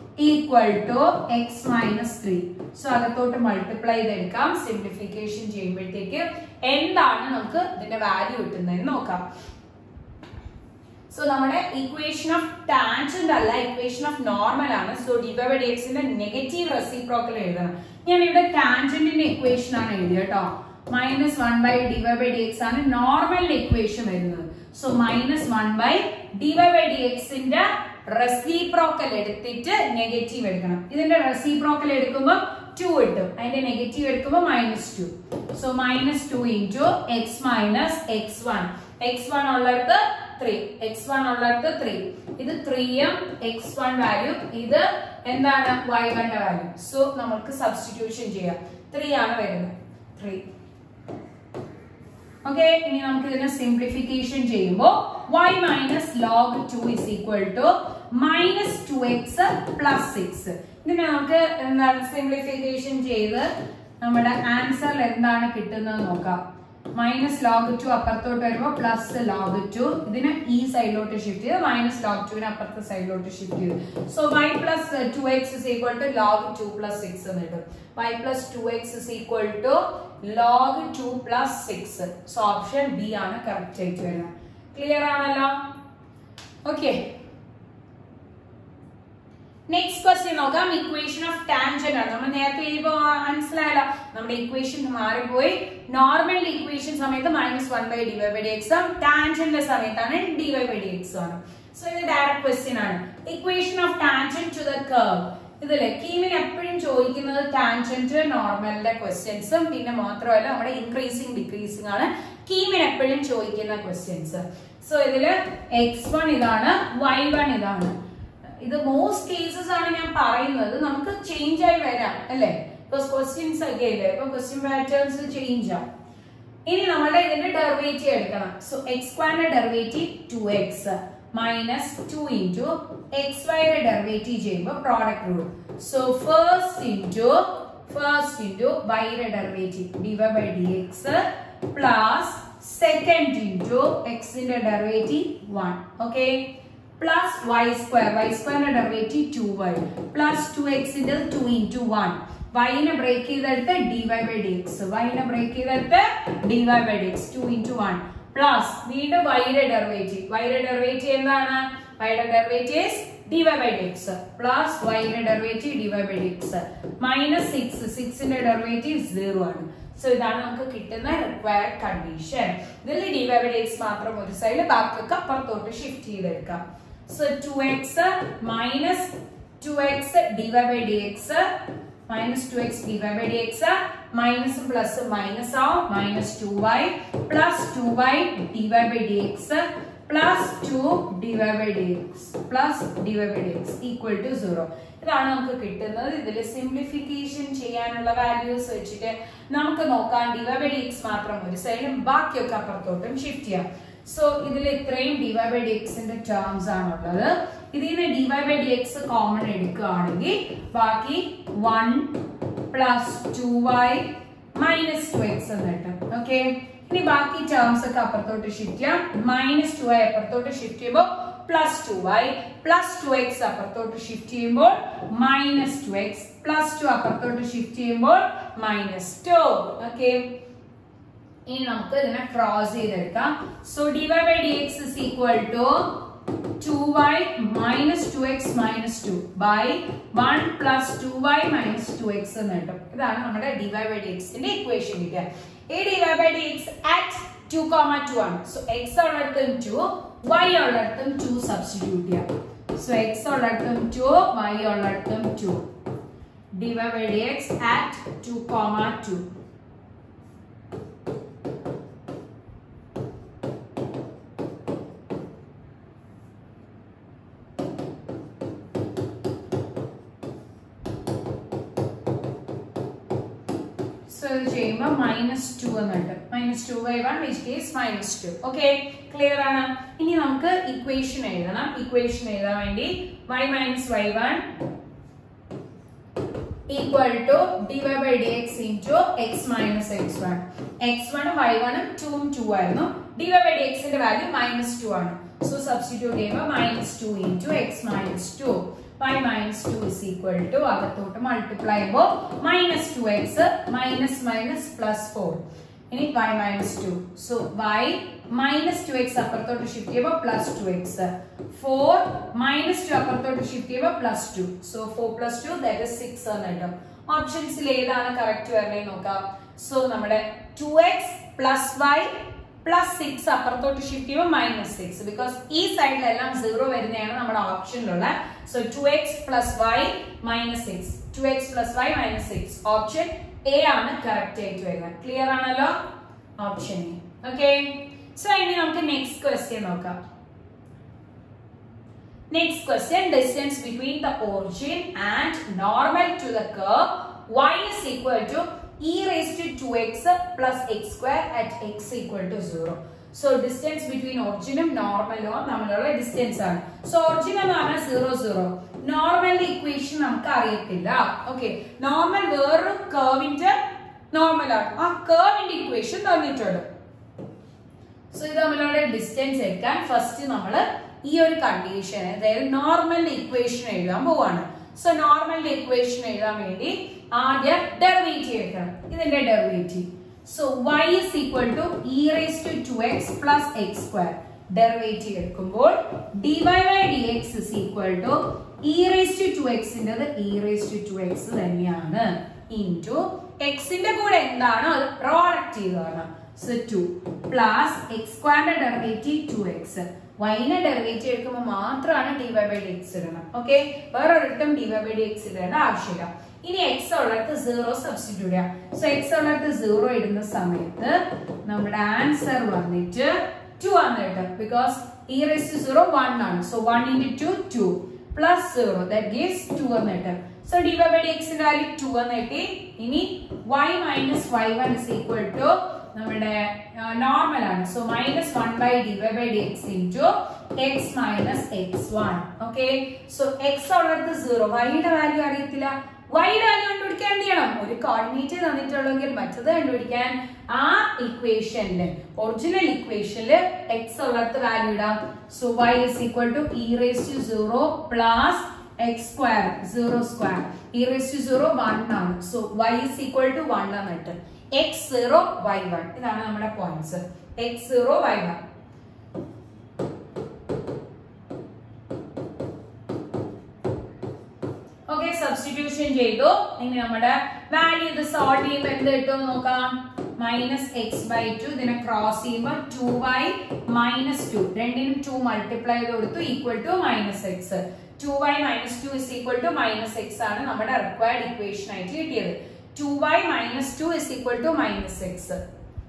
equal to X minus three so അകത്തോട്ട് multiply ചെയ്തെടുക്കാം simplification ചെയ്യുമ്പോഴത്തേക്ക് എന്താണ് നമുക്ക് ഇതിന്റെ value കിട്ടുന്നതെന്ന് നോക്കാം സോ നമ്മുടെ ഇക്വേഷൻ ഓഫ് ടാൻജന്റ് അല്ല ഇക്വേഷൻ ഓഫ് നോർമൽ ആണ് സോ ഡി ബൈ ഡി എക്സിന്റെ നെഗറ്റീവ് റെസിപ്രോക്കൽ എഴുതണം ഞാൻ ഇവിടെ ടാൻജന്റിന്റെ ഇക്വേഷൻ ആണ് എഴുതിയത് കേട്ടോ minus one by d Y by d x ആണ് നോർമലിന്റെ ഇക്വേഷൻ വരുന്നത് so minus one by d Y by d എക്സിന്റെ റെസിപ്രോക്കൽ എടുത്തിട്ട് നെഗറ്റീവ് എടുക്കണം ഇതിന്റെ റെസിപ്രോക്കൽ എടുക്കുമ്പോൾ ടു കിട്ടും അതിന്റെ നെഗറ്റീവ് എടുക്കുമ്പോൾ minus two so minus two into X minus x one x one ഉള്ളിടത്ത് ത്രീ എക്സ് വൺ ഉള്ളിടത്ത് ത്രീ ഇത് ത്രീയും എക്സ് വൺ വാല്യൂ ഇത് എന്താണ് വൈ വണ്ടെ വാല്യൂ സോ നമുക്ക് സബ്സ്റ്റിറ്റ്യൂഷൻ ചെയ്യാം ത്രീ ആണ് വരുന്നത് ത്രീ ഓക്കെ ഇനി നമുക്ക് ഇതിനെ സിംപ്ലിഫിക്കേഷൻ ചെയ്യുമ്പോൾ y minus log two is equal to minus two X plus six ഇതിനെ നമുക്ക് എന്താണ് സിംപ്ലിഫിക്കേഷൻ ചെയ്ത് നമ്മുടെ ആൻസറിൽ എന്താണ് കിട്ടുന്നത് നോക്കാം മൈനസ് ലോഗ് ടു അപ്പുറത്തോട്ട് വരുമ്പോൾ പ്ലസ് ലോഗ് ടു ഇതിനെ ഈ സൈഡിലോട്ട് ഷിഫ്റ്റ് ചെയ്ത് മൈനസ് ലോഗ് ടുവിനെ അപ്പുറത്തെ സൈഡിലോട്ട് ഷിഫ്റ്റ് ചെയ്തു so y plus two x is equal to log two plus six എന്ന് കിട്ടും y plus two x is equal to log two plus six so option B ആണ് കറക്റ്റ് ആയിട്ട് വരുന്നത് clear ആണല്ലോ okay next question നോക്കാം equation of tangent ആണ് നമ്മൾ നേരത്തെ എഴുതിയപ്പോ മനസ്സിലായല്ലോ നമ്മുടെ ഇക്വേഷൻ മാറിപ്പോയി നോർമൽ ഇക്വേഷൻ സമയത്ത് minus one by d Y by d എക്സും ടാൻജന്റ് സമയത്താണ് ഡി വൈ ബൈ ഡി എക്സും ആണ് സോ ഇത് ഡയറക്റ്റ് ക്വസ്റ്റ്യൻ ആണ് equation of tangent to the curve ഇതില് കീമിന് എപ്പോഴും ചോദിക്കുന്നത് ടാൻജന്റ് നോർമലിന്റെ ക്വസ്റ്റ്യൻസും പിന്നെ മാത്രമല്ല നമ്മുടെ ഇൻക്രീസിങ് ഡിക്രീസിങ് ആണ് കീമിന് എപ്പോഴും ചോദിക്കുന്ന ക്വസ്റ്റ്യൻസ് സോ ഇതില് എക്സ് വൺ ഇതാണ് വൈ വൺ ഇതാണ് ഇത് മോസ്റ്റ് കേസസ് ആണ് ഞാൻ പറയുന്നത് നമുക്ക് ചേഞ്ച് ആയി വരാം അല്ലേ ബിക്കോസ് ക്വസ്റ്റ്യൻസ് ഒക്കെ ഇല്ലേ ഇപ്പൊ ക്വസ്റ്റ്യൻ പാറ്റേൺസ് ചേഞ്ച് ആവും ഇനി നമ്മുടെ ഇതിന്റെ ഡെറിവേറ്റീവ് എടുക്കണം സോ എക്സ് സ്ക്വയറിന്റെ derivative two X minus two into x വൈയുടെ ഡെറിവേറ്റീവ് ചെയ്യുമ്പോൾ product rule so first into first into വൈയുടെ derivative d Y by d x plus second into എക്സിന്റെ derivative one okay plus y square y സ്ക്വയറിന്റെ derivative two y plus two എക്സിന്റെ two into one വൈനെ break ചെയ്തെടുത്ത് d Y by d x വൈനെ break ചെയ്തെടുത്ത് d Y by d x two into one plus വീണ്ടും വൈയുടെ derivative വൈയുടെ derivative എന്താണ് വൈയുടെ derivative d Y by d x plus വൈയുടെ derivative d Y by d x minus six സിക്സിന്റെ derivative zero ആണ് സോ ഇതാണ് നമുക്ക് കിട്ടുന്ന റിക്വയർഡ് കണ്ടീഷൻ ഇതിൽ d Y by d x മാത്രം ഒരു സൈഡ് ബാക്കിയൊക്കെ അപ്പുറത്തോട്ട് ഷിഫ്റ്റ് ചെയ്തെടുക്കാം so two X minus two x d Y by d x minus 2x dy by dx minus plus minus ആവും minus 2y plus 2y dy by dx plus 2 dy by dx plus dy by dx equal to 0 ഇതാണ് നമുക്ക് കിട്ടുന്നത് ഇതിൽ simplification ചെയ്യാനുള്ള values വെച്ചിട്ട് നമുക്ക് നോക്കാം dy by dx മാത്രം ഒരു സൈഡും ബാക്കിയൊക്കെ അപ്പുറത്തോട്ടും ഷിഫ്റ്റ് ചെയ്യാം സോ ഇതിൽ ഇത്രയും ഡി വൈ ബൈ ഡി എക്സിന്റെ ടേംസ് ആണുള്ളത് ഇതിൽ നിന്ന് d Y by d x common എടുക്കുകയാണെങ്കിൽ ബാക്കി one plus two y minus two X എന്ന് കിട്ടും ഓക്കെ ഇനി ബാക്കി ടേംസ് ഒക്കെ അപ്പുറത്തോട്ട് ഷിഫ്റ്റ് ചെയ്യാം മൈനസ് ടു വൈ അപ്പുറത്തോട്ട് ഷിഫ്റ്റ് ചെയ്യുമ്പോൾ plus two y plus two x അപ്പുറത്തോട്ട് ഷിഫ്റ്റ് ചെയ്യുമ്പോൾ minus two X plus two അപ്പുറത്തോട്ട് ഷിഫ്റ്റ് ചെയ്യുമ്പോൾ മൈനസ് ടു ഓക്കെ ഇനി നമുക്ക് ഇതിനെ ക്രോസ് ചെയ്തെടുക്കാം so d Y by d x is equal to two y minus two X minus two by one plus two y minus two X എന്ന് കിട്ടും ഇതാണ് നമ്മുടെ ഡി വൈ ബൈ ഡി എക്സിന്റെ equation കിട്ടുക ഈ d Y by d x at two comma two ആണ് so x ഉള്ളിടത്തും two y ഉള്ളിടത്തും ടു സബ്സ്റ്റിറ്റ്യൂട്ട് ചെയ്യാം സോ എക്സ് ഉള്ളിടത്തും ടു വൈ ഉള്ളിടത്തും two d Y by d x at two comma two so ഇത് ചെയ്യുമ്പോൾ മൈനസ് ടു എന്നുണ്ട് minus two by one which case minus two okay clear ആണ് ഇനി നമുക്ക് ഇക്വേഷൻ എഴുതണം ഇക്വേഷൻ എഴുതാൻ വേണ്ടി y minus y one equal to d Y by d x into X minus x one x വണ്ണും y വണ്ണും ടൂവും ടു ആയിരുന്നു ഡി വൈ ബൈ ഡി എക്സിന്റെ വാല്യൂ മൈനസ് ടു ആണ് സോ സബ്സ്റ്റിറ്റ്യൂട്ട് ചെയ്യുമ്പോൾ minus two into X minus two y minus 2 is equal to അകത്തോട്ട് multiply ചെയ്യുമ്പോൾ minus two X minus minus plus four ഇനി y minus two so y minus two x അപ്പുറത്തോട്ട് shift ചെയ്യുമ്പോൾ plus two x four minus two അപ്പുറത്തോട്ട് shift ചെയ്യുമ്പോൾ plus two so four plus two that is six എന്ന് കിട്ടും ഓപ്ഷൻസിൽ ഏതാണ് correct വരണേ നോക്കാം സോ നമ്മുടെ two X plus y plus six അപ്പുറത്തോട്ട് ഷിഫ്റ്റ് ചെയ്യുമ്പോൾ മൈനസ് സിക്സ് ബിക്കോസ് ഈ സൈഡിലെല്ലാം സീറോ വരുന്നതാണ് നമ്മുടെ ഓപ്ഷനിലുള്ള so two X plus y minus six two X plus y minus six option A ആണ് കറക്റ്റ് ആയിട്ട് വരുന്നത് ക്ലിയർ ആണല്ലോ ഓപ്ഷൻ എ ഓക്കെ സോ ഇനി നമുക്ക് നെക്സ്റ്റ് ക്വസ്റ്റ്യൻ നോക്കാം Next question, distance between the origin and normal to the curve y is equal to e raised to 2x plus x square at x equal to 0. So distance between origin ഉം normal ഉം തമ്മിലുള്ള distance ആണ് so origin എന്ന് പറഞ്ഞാൽ zero zero normal equation നമുക്ക് അറിയത്തില്ല okay normal വേറൊരു കർവിന്റെ നോർമൽ ആണ് ആ കർവിന്റെ ഇക്വേഷൻ തന്നിട്ടുണ്ട് സോ ഇത് തമ്മിലുള്ള ഡിസ്റ്റൻസ് എടുക്കാൻ ഫസ്റ്റ് നമ്മൾ ഈ ഒരു കണ്ടീഷൻ അതായത് നോർമൽ ഇക്വേഷൻ എഴുതാൻ പോവാണ് സോ നോർമൽ ഇക്വേഷൻ എഴുതാൻ വേണ്ടി ആദ്യം ഡെറിവേറ്റീവ് എടുക്കണം ഇതിന്റെ derivative so y is equal to e raised to 2x plus x square derivative എടുക്കുമ്പോൾ dy by dx is equal to e raised to 2x ൻ്റെത് e raised to 2x തന്നെയാണ് into എക്സിന്റെ കൂടെ എന്താണോ അത് പ്രോഡക്റ്റ് ചെയ്തതാണ് സോ 2 പ്ലസ് എക്സ് സ്ക്വയറിന്റെ derivative 2x വൈനെ ഡെറിവേറ്റീവ് എടുക്കുമ്പോൾ മാത്രമാണ് d Y by d x ഇടണം ഓക്കെ വേറെ ഒരിടത്തും d Y by d x ഇടേണ്ട ആവശ്യമില്ല ഇനി എക്സ് ഉള്ളിടത്ത് സീറോ സബ്സ്റ്റിറ്റ്യൂട്ട് ചെയ്യാം സോ എക്സ് ഉള്ളിടത്ത് സീറോ ഇടുന്ന സമയത്ത് നമ്മുടെ ആൻസർ വന്നിട്ട് ടു ആണ് കിട്ടും because e raise to zero one ആണ് so one into two two plus zero that gives two എന്ന് കിട്ടും so d Y by d എക്സിന്റെ വാല്യൂ ടു എന്ന് കിട്ടി ഇനി y minus y one is equal to നമ്മുടെ നോർമൽ ആണ് so minus one by d Y by d x into X minus x one okay so x ഉള്ളത് zero വൈയുടെ value അറിയത്തില്ല വൈയുടെ വാല്യൂ കണ്ടുപിടിക്കാൻ എന്ത് ചെയ്യണം ഒരു കോർഡിനേറ്റ് തന്നിട്ടുള്ളെങ്കിൽ മറ്റത് കണ്ടുപിടിക്കാൻ ആ ഇക്വേഷനില് ഒറിജിനൽ ഇക്വേഷനിൽ എക്സ് ഉള്ളത് വാല്യൂ ഇടാം so y is equal to e raise to zero plus X square zero square e raise to zero one ആണ് so y is equal to one ആണ് കിട്ടും എക്സ് സീറോ വൈ വൺ ഇതാണ് നമ്മുടെ points x zero y one okay substitution ചെയ്തു ഇനി നമ്മുടെ value ഇത് solve ചെയ്യുമ്പോൾ എന്ത് കിട്ടും നോക്കാം മൈനസ് എക്സ് ബൈ ടു ഇതിനെ ക്രോസ് ചെയ്യുമ്പോൾ ടു ബൈ മൈനസ് ടു രണ്ടിനും ടു മൾട്ടിപ്ലൈ ചെയ്ത് കൊടുത്തു equal to minus x two y minus two is equal to minus x ആണ് നമ്മുടെ റിക്വയർഡ് ഇക്വേഷൻ ആയിട്ട് കിട്ടിയത് two y minus two is equal to minus x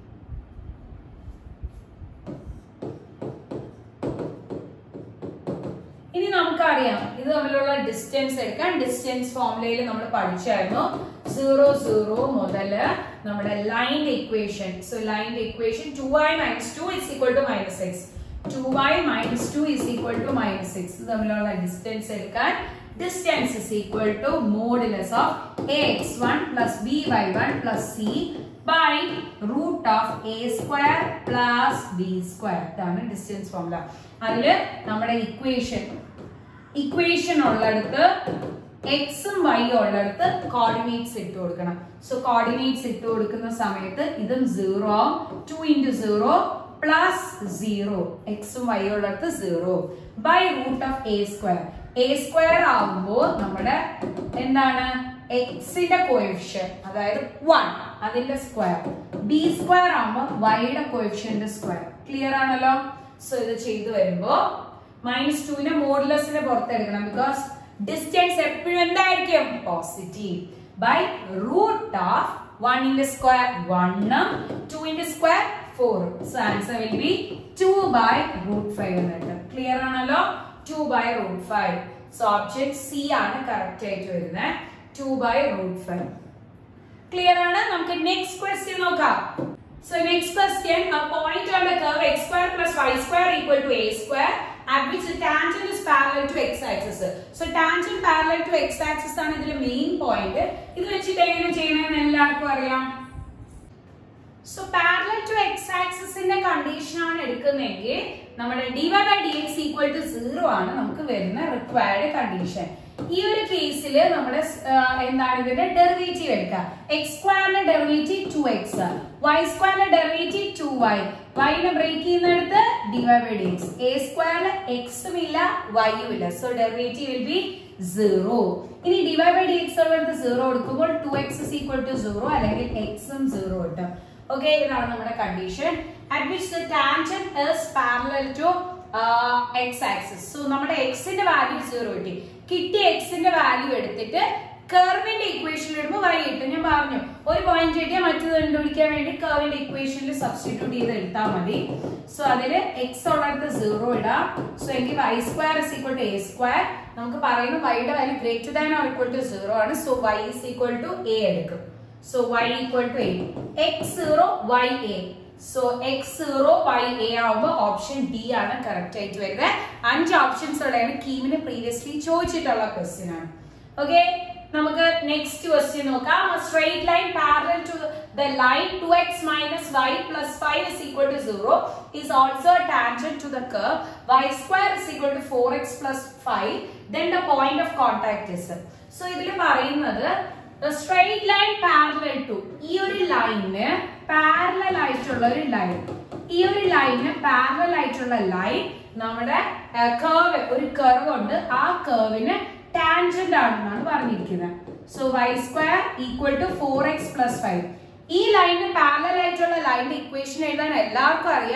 ഇനി നമുക്കറിയാം ഇത് തമ്മിലുള്ള ഡിസ്റ്റൻസ് എടുക്കാൻ ഡിസ്റ്റൻസ് ഫോർമുലയിൽ നമ്മൾ പഠിച്ചായിരുന്നു സീറോ സീറോ മുതൽ നമ്മുടെ ലൈൻ്റെ ഇക്വേഷൻ സോ ലൈൻ്റെ equation two y minus two is equal to minus x two y minus two is equal to minus x ഇത് തമ്മിലുള്ള ഡിസ്റ്റൻസ് എടുക്കാൻ distance is equal to modulus of a x one plus b y one plus c by root of a square plus B square ഇതാണ് distance formula അതില് നമ്മുടെ equation equation ഉള്ളിടത്ത് എക്സും y ഉള്ളിടത്ത് coordinates ഇട്ട് കൊടുക്കണം സോ കോർഡിനേറ്റ്സ് ഇട്ട് കൊടുക്കുന്ന സമയത്ത് ഇതും സീറോ ആവും two into zero plus zero എക്സും വൈ ഉള്ളിടത്ത് zero by root of a square A square ആവുമ്പോൾ നമ്മുടെ എന്താണ് എക്സിന്റെ കോഎഫിഷ്യൻ അതായത് വൺ അതിന്റെ സ്ക്വയർ ബി സ്ക്വയർ ആവുമ്പോൾ വൈയുടെ കോഎഫിഷ്യന്റെ സ്ക്വയർ ക്ലിയർ ആണല്ലോ സോ ഇത് ചെയ്തു വരുമ്പോ മൈനസ് ടുവിനെ മോഡുലസിനെ പുറത്തെടുക്കണം ബിക്കോസ് ഡിസ്റ്റൻസ് എപ്പോഴും എന്തായിരിക്കും പോസിറ്റീവ് ബൈ റൂട്ട് ഓഫ് വണ്ണിന്റെ സ്ക്വയർ വണ്ണും ടുവിന്റെ square four so answer will be two by root five എന്നിട്ട് ക്ലിയർ ആണല്ലോ two by root five so option C ആണ് കറക്റ്റ് ആയിട്ട് വരുന്നത് two by root five clear ആണ് നമുക്ക് നെക്സ്റ്റ് ക്വസ്റ്റ്യൻ നോക്കാം so next question a point on the curve x square plus y square equal to a square at which the tangent is parallel to x axis. So tangent parallel to x axis ആണ് ഇതിലെ main point ഇത് വെച്ചിട്ട് എങ്ങനെ ചെയ്യണമെന്ന് എല്ലാവർക്കും അറിയാം so parallel to x ആക്സിന്റെ condition ആണ് എടുക്കുന്നതെങ്കിൽ നമ്മുടെ d Y by d x equal to zero ആണ് നമുക്ക് വരുന്ന റിക്വയർഡ് കണ്ടീഷൻ ഈ ഒരു കേസിൽ നമ്മുടെ എന്താണ് ഇതിന്റെ ഡെറിവേറ്റീവ് എടുക്കുക എക്സ് സ്ക്വയറിന്റെ ഡെറിവേറ്റീവ് ടു എക്സ് വൈ സ്ക്വയറിന്റെ ഡെറിവേറ്റീവ് ടു വൈ വൈനെ ബ്രേക്ക് ചെയ്യുന്നിടത്ത് d Y by d x a സ്ക്വയറിൽ എക്സും ഇല്ല വൈയും ഇല്ല so derivative will be zero ഇനി d Y by d x ഉള്ളത് സീറോ എടുക്കുമ്പോൾ two x is equal to zero അല്ലെങ്കിൽ എക്സും സീറോ കിട്ടും ഓക്കെ ഇതാണ് നമ്മുടെ condition at which the tangent is parallel to x axis so നമ്മുടെ എക്സിന്റെ വാല്യൂ സീറോ കിട്ടി കിട്ടിയ എക്സിന്റെ വാല്യൂ എടുത്തിട്ട് കർവിന്റെ ഇക്വേഷൻ ഇടുമ്പോൾ വൈ കിട്ടും ഞാൻ പറഞ്ഞു ഒരു പോയിന്റ് കിട്ടിയാൽ മറ്റത് കണ്ടുപിടിക്കാൻ വേണ്ടി കർവിന്റെ ഇക്വേഷനിൽ സബ്സ്റ്റിറ്റ്യൂട്ട് ചെയ്ത് എടുത്താൽ മതി സോ അതില് എക്സ് ഉള്ളിടത്ത് സീറോ ഇടാം സോ എങ്കിൽ y square is equal to a square നമുക്ക് പറയുന്നു വൈയുടെ value greater than or equal to zero ആണ് so y is equal to a എടുക്കും So y equal to a. x0 y a. So x0 y a ആവുമ്പോൾ option D ആണ് correct ആയിട്ട് വരുന്നത് അഞ്ച് ഓപ്ഷൻസ് ഉള്ളതാണ് കീമിന് പ്രീവിയസ്ലി ചോദിച്ചിട്ടുള്ള ക്വസ്റ്റ്യൻ ആണ് ഓക്കെ നമുക്ക് നെക്സ്റ്റ് ക്വസ്റ്റ്യൻ നോക്കാം straight line parallel to the line 2x minus y plus 5 is equal to 0 is also a tangent to the curve y square is equal to 4x plus 5 then the point of contact is so ഇതിൽ പറയുന്നത് straight line parallel to ഈ ഒരു ലൈന് parallel ആയിട്ടുള്ള ഒരു line ഈ ഒരു ലൈന് പാരലൽ ആയിട്ടുള്ള ലൈൻ നമ്മുടെ കർവ് ഒരു കർവ് ഉണ്ട് ആ കർവിന് ടാൻജന്റ് ആണെന്നാണ് പറഞ്ഞിരിക്കുന്നത് so y square equal to four X plus five ഈ ലൈനിന് പാരലൽ ആയിട്ടുള്ള ലൈനിന്റെ ഇക്വേഷൻ എഴുതാൻ എല്ലാവർക്കും അറിയാം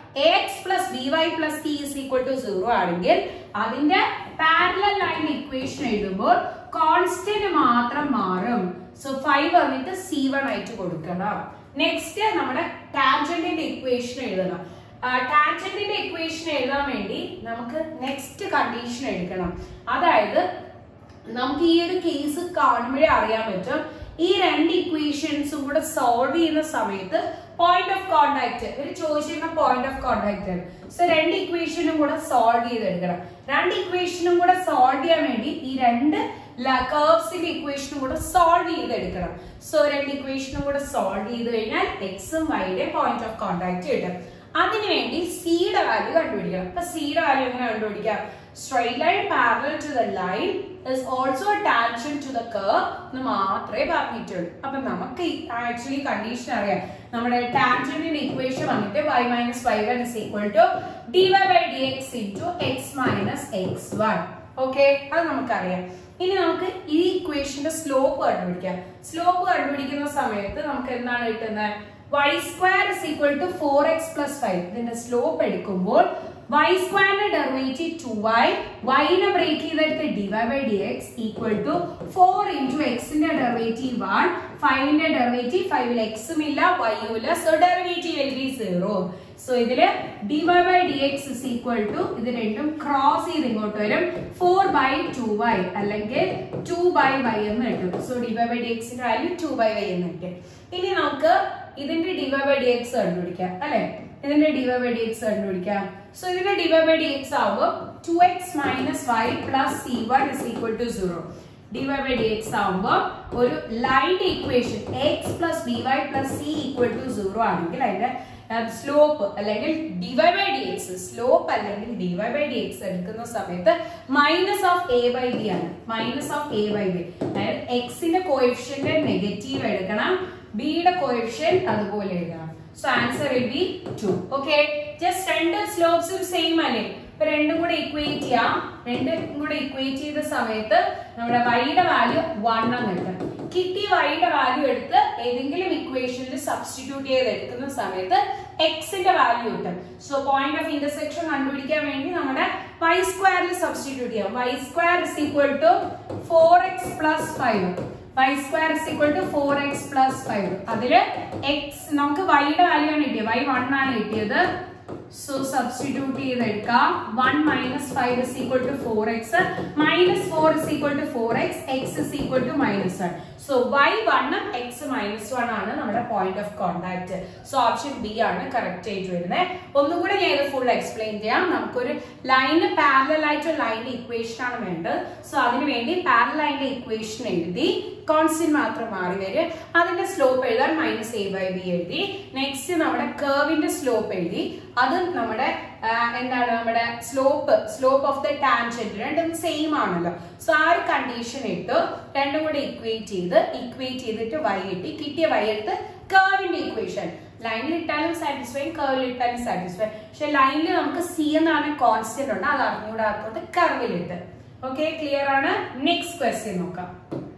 a x plus b y plus c is equal to zero ആണെങ്കിൽ അതിന്റെ പാരലൽ ലൈൻ ഇക്വേഷൻ എഴുതുമ്പോൾ കോൺസ്റ്റന്റ് മാത്രം മാറും സോ ഫൈവ് വന്നിട്ട് സി വൺ ആയിട്ട് കൊടുക്കണം നെക്സ്റ്റ് നമ്മുടെ ടാൻജന്റിന്റെ ഇക്വേഷൻ എഴുതണം ടാൻജന്റിന്റെ ഇക്വേഷൻ എഴുതാൻ വേണ്ടി നമുക്ക് നെക്സ്റ്റ് കണ്ടീഷൻ എടുക്കണം അതായത് നമുക്ക് ഈ ഒരു കേസ് കാണുമ്പോഴേ അറിയാൻ പറ്റും ഈ രണ്ട് ഇക്വേഷൻസും കൂടെ സോൾവ് ചെയ്യുന്ന സമയത്ത് പോയിന്റ് ഓഫ് കോണ്ടാക്ട് ഇവർ ചോദിച്ചിരുന്ന പോയിന്റ് ഓഫ് കോണ്ടാക്ട് ആണ് സോ രണ്ട് ഇക്വേഷനും കൂടെ സോൾവ് ചെയ്തെടുക്കണം രണ്ട് ഇക്വേഷനും കൂടെ സോൾവ് ചെയ്യാൻ വേണ്ടി ഈ രണ്ട് കർവ്സിന്റെ ഇക്വേഷനും കൂടെ സോൾവ് ചെയ്തെടുക്കണം സോ രണ്ട് ഇക്വേഷനും കൂടെ സോൾവ് ചെയ്ത് കഴിഞ്ഞാൽ എക്സും വൈയുടെ പോയിന്റ് ഓഫ് കോണ്ടാക്ട് കിട്ടും അതിനുവേണ്ടി സിയുടെ വാല്യൂ കണ്ടുപിടിക്കണം അപ്പൊ സിയുടെ വാല്യൂ എങ്ങനെ കണ്ടുപിടിക്കാം straight line parallel to the line is also tangent to the curve എന്ന് മാത്രമേ പറഞ്ഞിട്ടുള്ളൂ അപ്പൊ നമുക്ക് ആക്ച്വലി കണ്ടീഷൻ അറിയാം നമ്മുടെ ടാൻജന്റിന്റെ ഇക്വേഷൻ വന്നിട്ട് y minus y one is equal to d Y by d x into X minus x one okay അത് നമുക്കറിയാം ഇനി നമുക്ക് ഈ ഇക്വേഷന്റെ സ്ലോപ്പ് കണ്ടുപിടിക്കാം സ്ലോപ്പ് കണ്ടുപിടിക്കുന്ന സമയത്ത് നമുക്ക് എന്താണ് കിട്ടുന്നത് y square is equal to four X plus five ഇതിന്റെ സ്ലോപ്പ് എടുക്കുമ്പോൾ y സ്ക്വയറിന്റെ ഡെറിവേറ്റീവ് ടു വൈ വൈനെ ബ്രേക്ക് ചെയ്തെടുത്ത് d Y by d x equal to four into എക്സിന്റെ ഡെറിവേറ്റീവ് വൺ ഫൈവിന്റെ ഡെറിവേറ്റീവ് ഫൈവിൽ എക്സും ഇല്ല വൈയും ഇല്ല so derivative will be zero so ഇതില് d Y by d x is equal to ഇത് രണ്ടും ക്രോസ് ചെയ്ത് ഇങ്ങോട്ട് വരും ഫോർ ബൈ ടു വൈ അല്ലെങ്കിൽ ടു ബൈ വൈ എന്ന് കിട്ടും so d Y by d എക്സിന്റെ വാല്യൂ ടു ബൈ വൈ എന്ന് കിട്ടും ഇനി നമുക്ക് ഇതിന്റെ d Y by d x കണ്ടുപിടിക്കാം അല്ലെ ഇതിന്റെ d Y by d x കണ്ടുപിടിക്കാം സോ ഇതിന്റെ d Y by d x ആവുമ്പോൾ two X minus y plus c one is equal to zero d Y by d x ആവുമ്പോൾ ഒരു ലൈൻ്റെ equation x plus b y plus c equal to zero ആണെങ്കിൽ അതിന്റെ slope അല്ലെങ്കിൽ d Y by d x slope അല്ലെങ്കിൽ d Y by d x എടുക്കുന്ന സമയത്ത് minus of A by b ആണ് minus of A by b അതായത് എക്സിന്റെ coefficient negative എടുക്കണം ബിയുടെ കോഎഫിഷ്യൻ അതുപോലെ എഴുതണം so answer will be two okay just രണ്ട് സ്ലോപ്സും സെയിം അല്ലേ ഇപ്പൊ രണ്ടും കൂടെ ഇക്വേറ്റ് ചെയ്യാം രണ്ടും കൂടെ ഇക്വേറ്റ് ചെയ്ത സമയത്ത് നമ്മുടെ വൈയുടെ വാല്യൂ വൺ എന്ന് കിട്ടും കിട്ടിയ വൈയുടെ വാല്യൂ എടുത്ത് ഏതെങ്കിലും ഇക്വേഷനിൽ സബ്സ്റ്റിറ്റ്യൂട്ട് ചെയ്ത് എടുക്കുന്ന സമയത്ത് എക്സിന്റെ വാല്യൂ കിട്ടും സോ പോയിന്റ് ഓഫ് ഇന്റർസെക്ഷൻ കണ്ടുപിടിക്കാൻ വേണ്ടി നമ്മുടെ വൈ സ്ക്വയറിൽ സബ്സ്റ്റിറ്റ്യൂട്ട് ചെയ്യാം y square is equal to four X plus five y square is equal to four X plus five അതില് എക്സ് നമുക്ക് വൈയുടെ വാല്യൂ ആണ് കിട്ടിയത് വൈ വൺ ആണ് കിട്ടിയത് സോ സബ്സ്റ്റിറ്റ്യൂട്ട് ചെയ്തെടുക്കാം one minus five is equal to four x minus four is equal to four x x is equal to minus one so y വണ്ണും x minus one ആണ് നമ്മുടെ point of contact so option B ആണ് correct ആയിട്ട് വരുന്നത് ഒന്നുകൂടെ ഞാൻ ഇത് full explain ചെയ്യാം നമുക്കൊരു ലൈന് പാരലൽ ആയിട്ട് ലൈനിന്റെ ഇക്വേഷൻ ആണ് വേണ്ടത് സോ അതിന് വേണ്ടി പാരലൽ ലൈനിന്റെ ഇക്വേഷൻ എഴുതി കോൺസ്റ്റന്റ് മാത്രം മാറി വരും അതിന്റെ സ്ലോപ്പ് എഴുതാൻ മൈനസ് എ ബൈ ബി എഴുതി നെക്സ്റ്റ് നമ്മുടെ കേർവിന്റെ സ്ലോപ്പ് എഴുതി അത് നമ്മുടെ എന്താണ് നമ്മുടെ slope slope of the tangent രണ്ടും സെയിം ആണല്ലോ സോ ആ ഒരു കണ്ടീഷൻ ഇട്ടു രണ്ടും കൂടെ ഇക്വേറ്റ് ചെയ്ത് ഇക്വേറ്റ് ചെയ്തിട്ട് വൈ കിട്ടി കിട്ടിയ വൈ എടുത്ത് കേർവിന്റെ ഇക്വേഷൻ ലൈനിൽ ഇട്ടാലും സാറ്റിസ്ഫൈ കേർവിൽ ഇട്ടാലും സാറ്റിസ്ഫൈ പക്ഷെ ലൈനിൽ നമുക്ക് സി എന്നാണ് കോൺസ്റ്റന്റ് ഉണ്ട് അത് അറിഞ്ഞുകൂടാത്തത് കർവിലിട്ട് ഓക്കെ ക്ലിയർ ആണ് നെക്സ്റ്റ് ക്വസ്റ്റ്യൻ നോക്കാം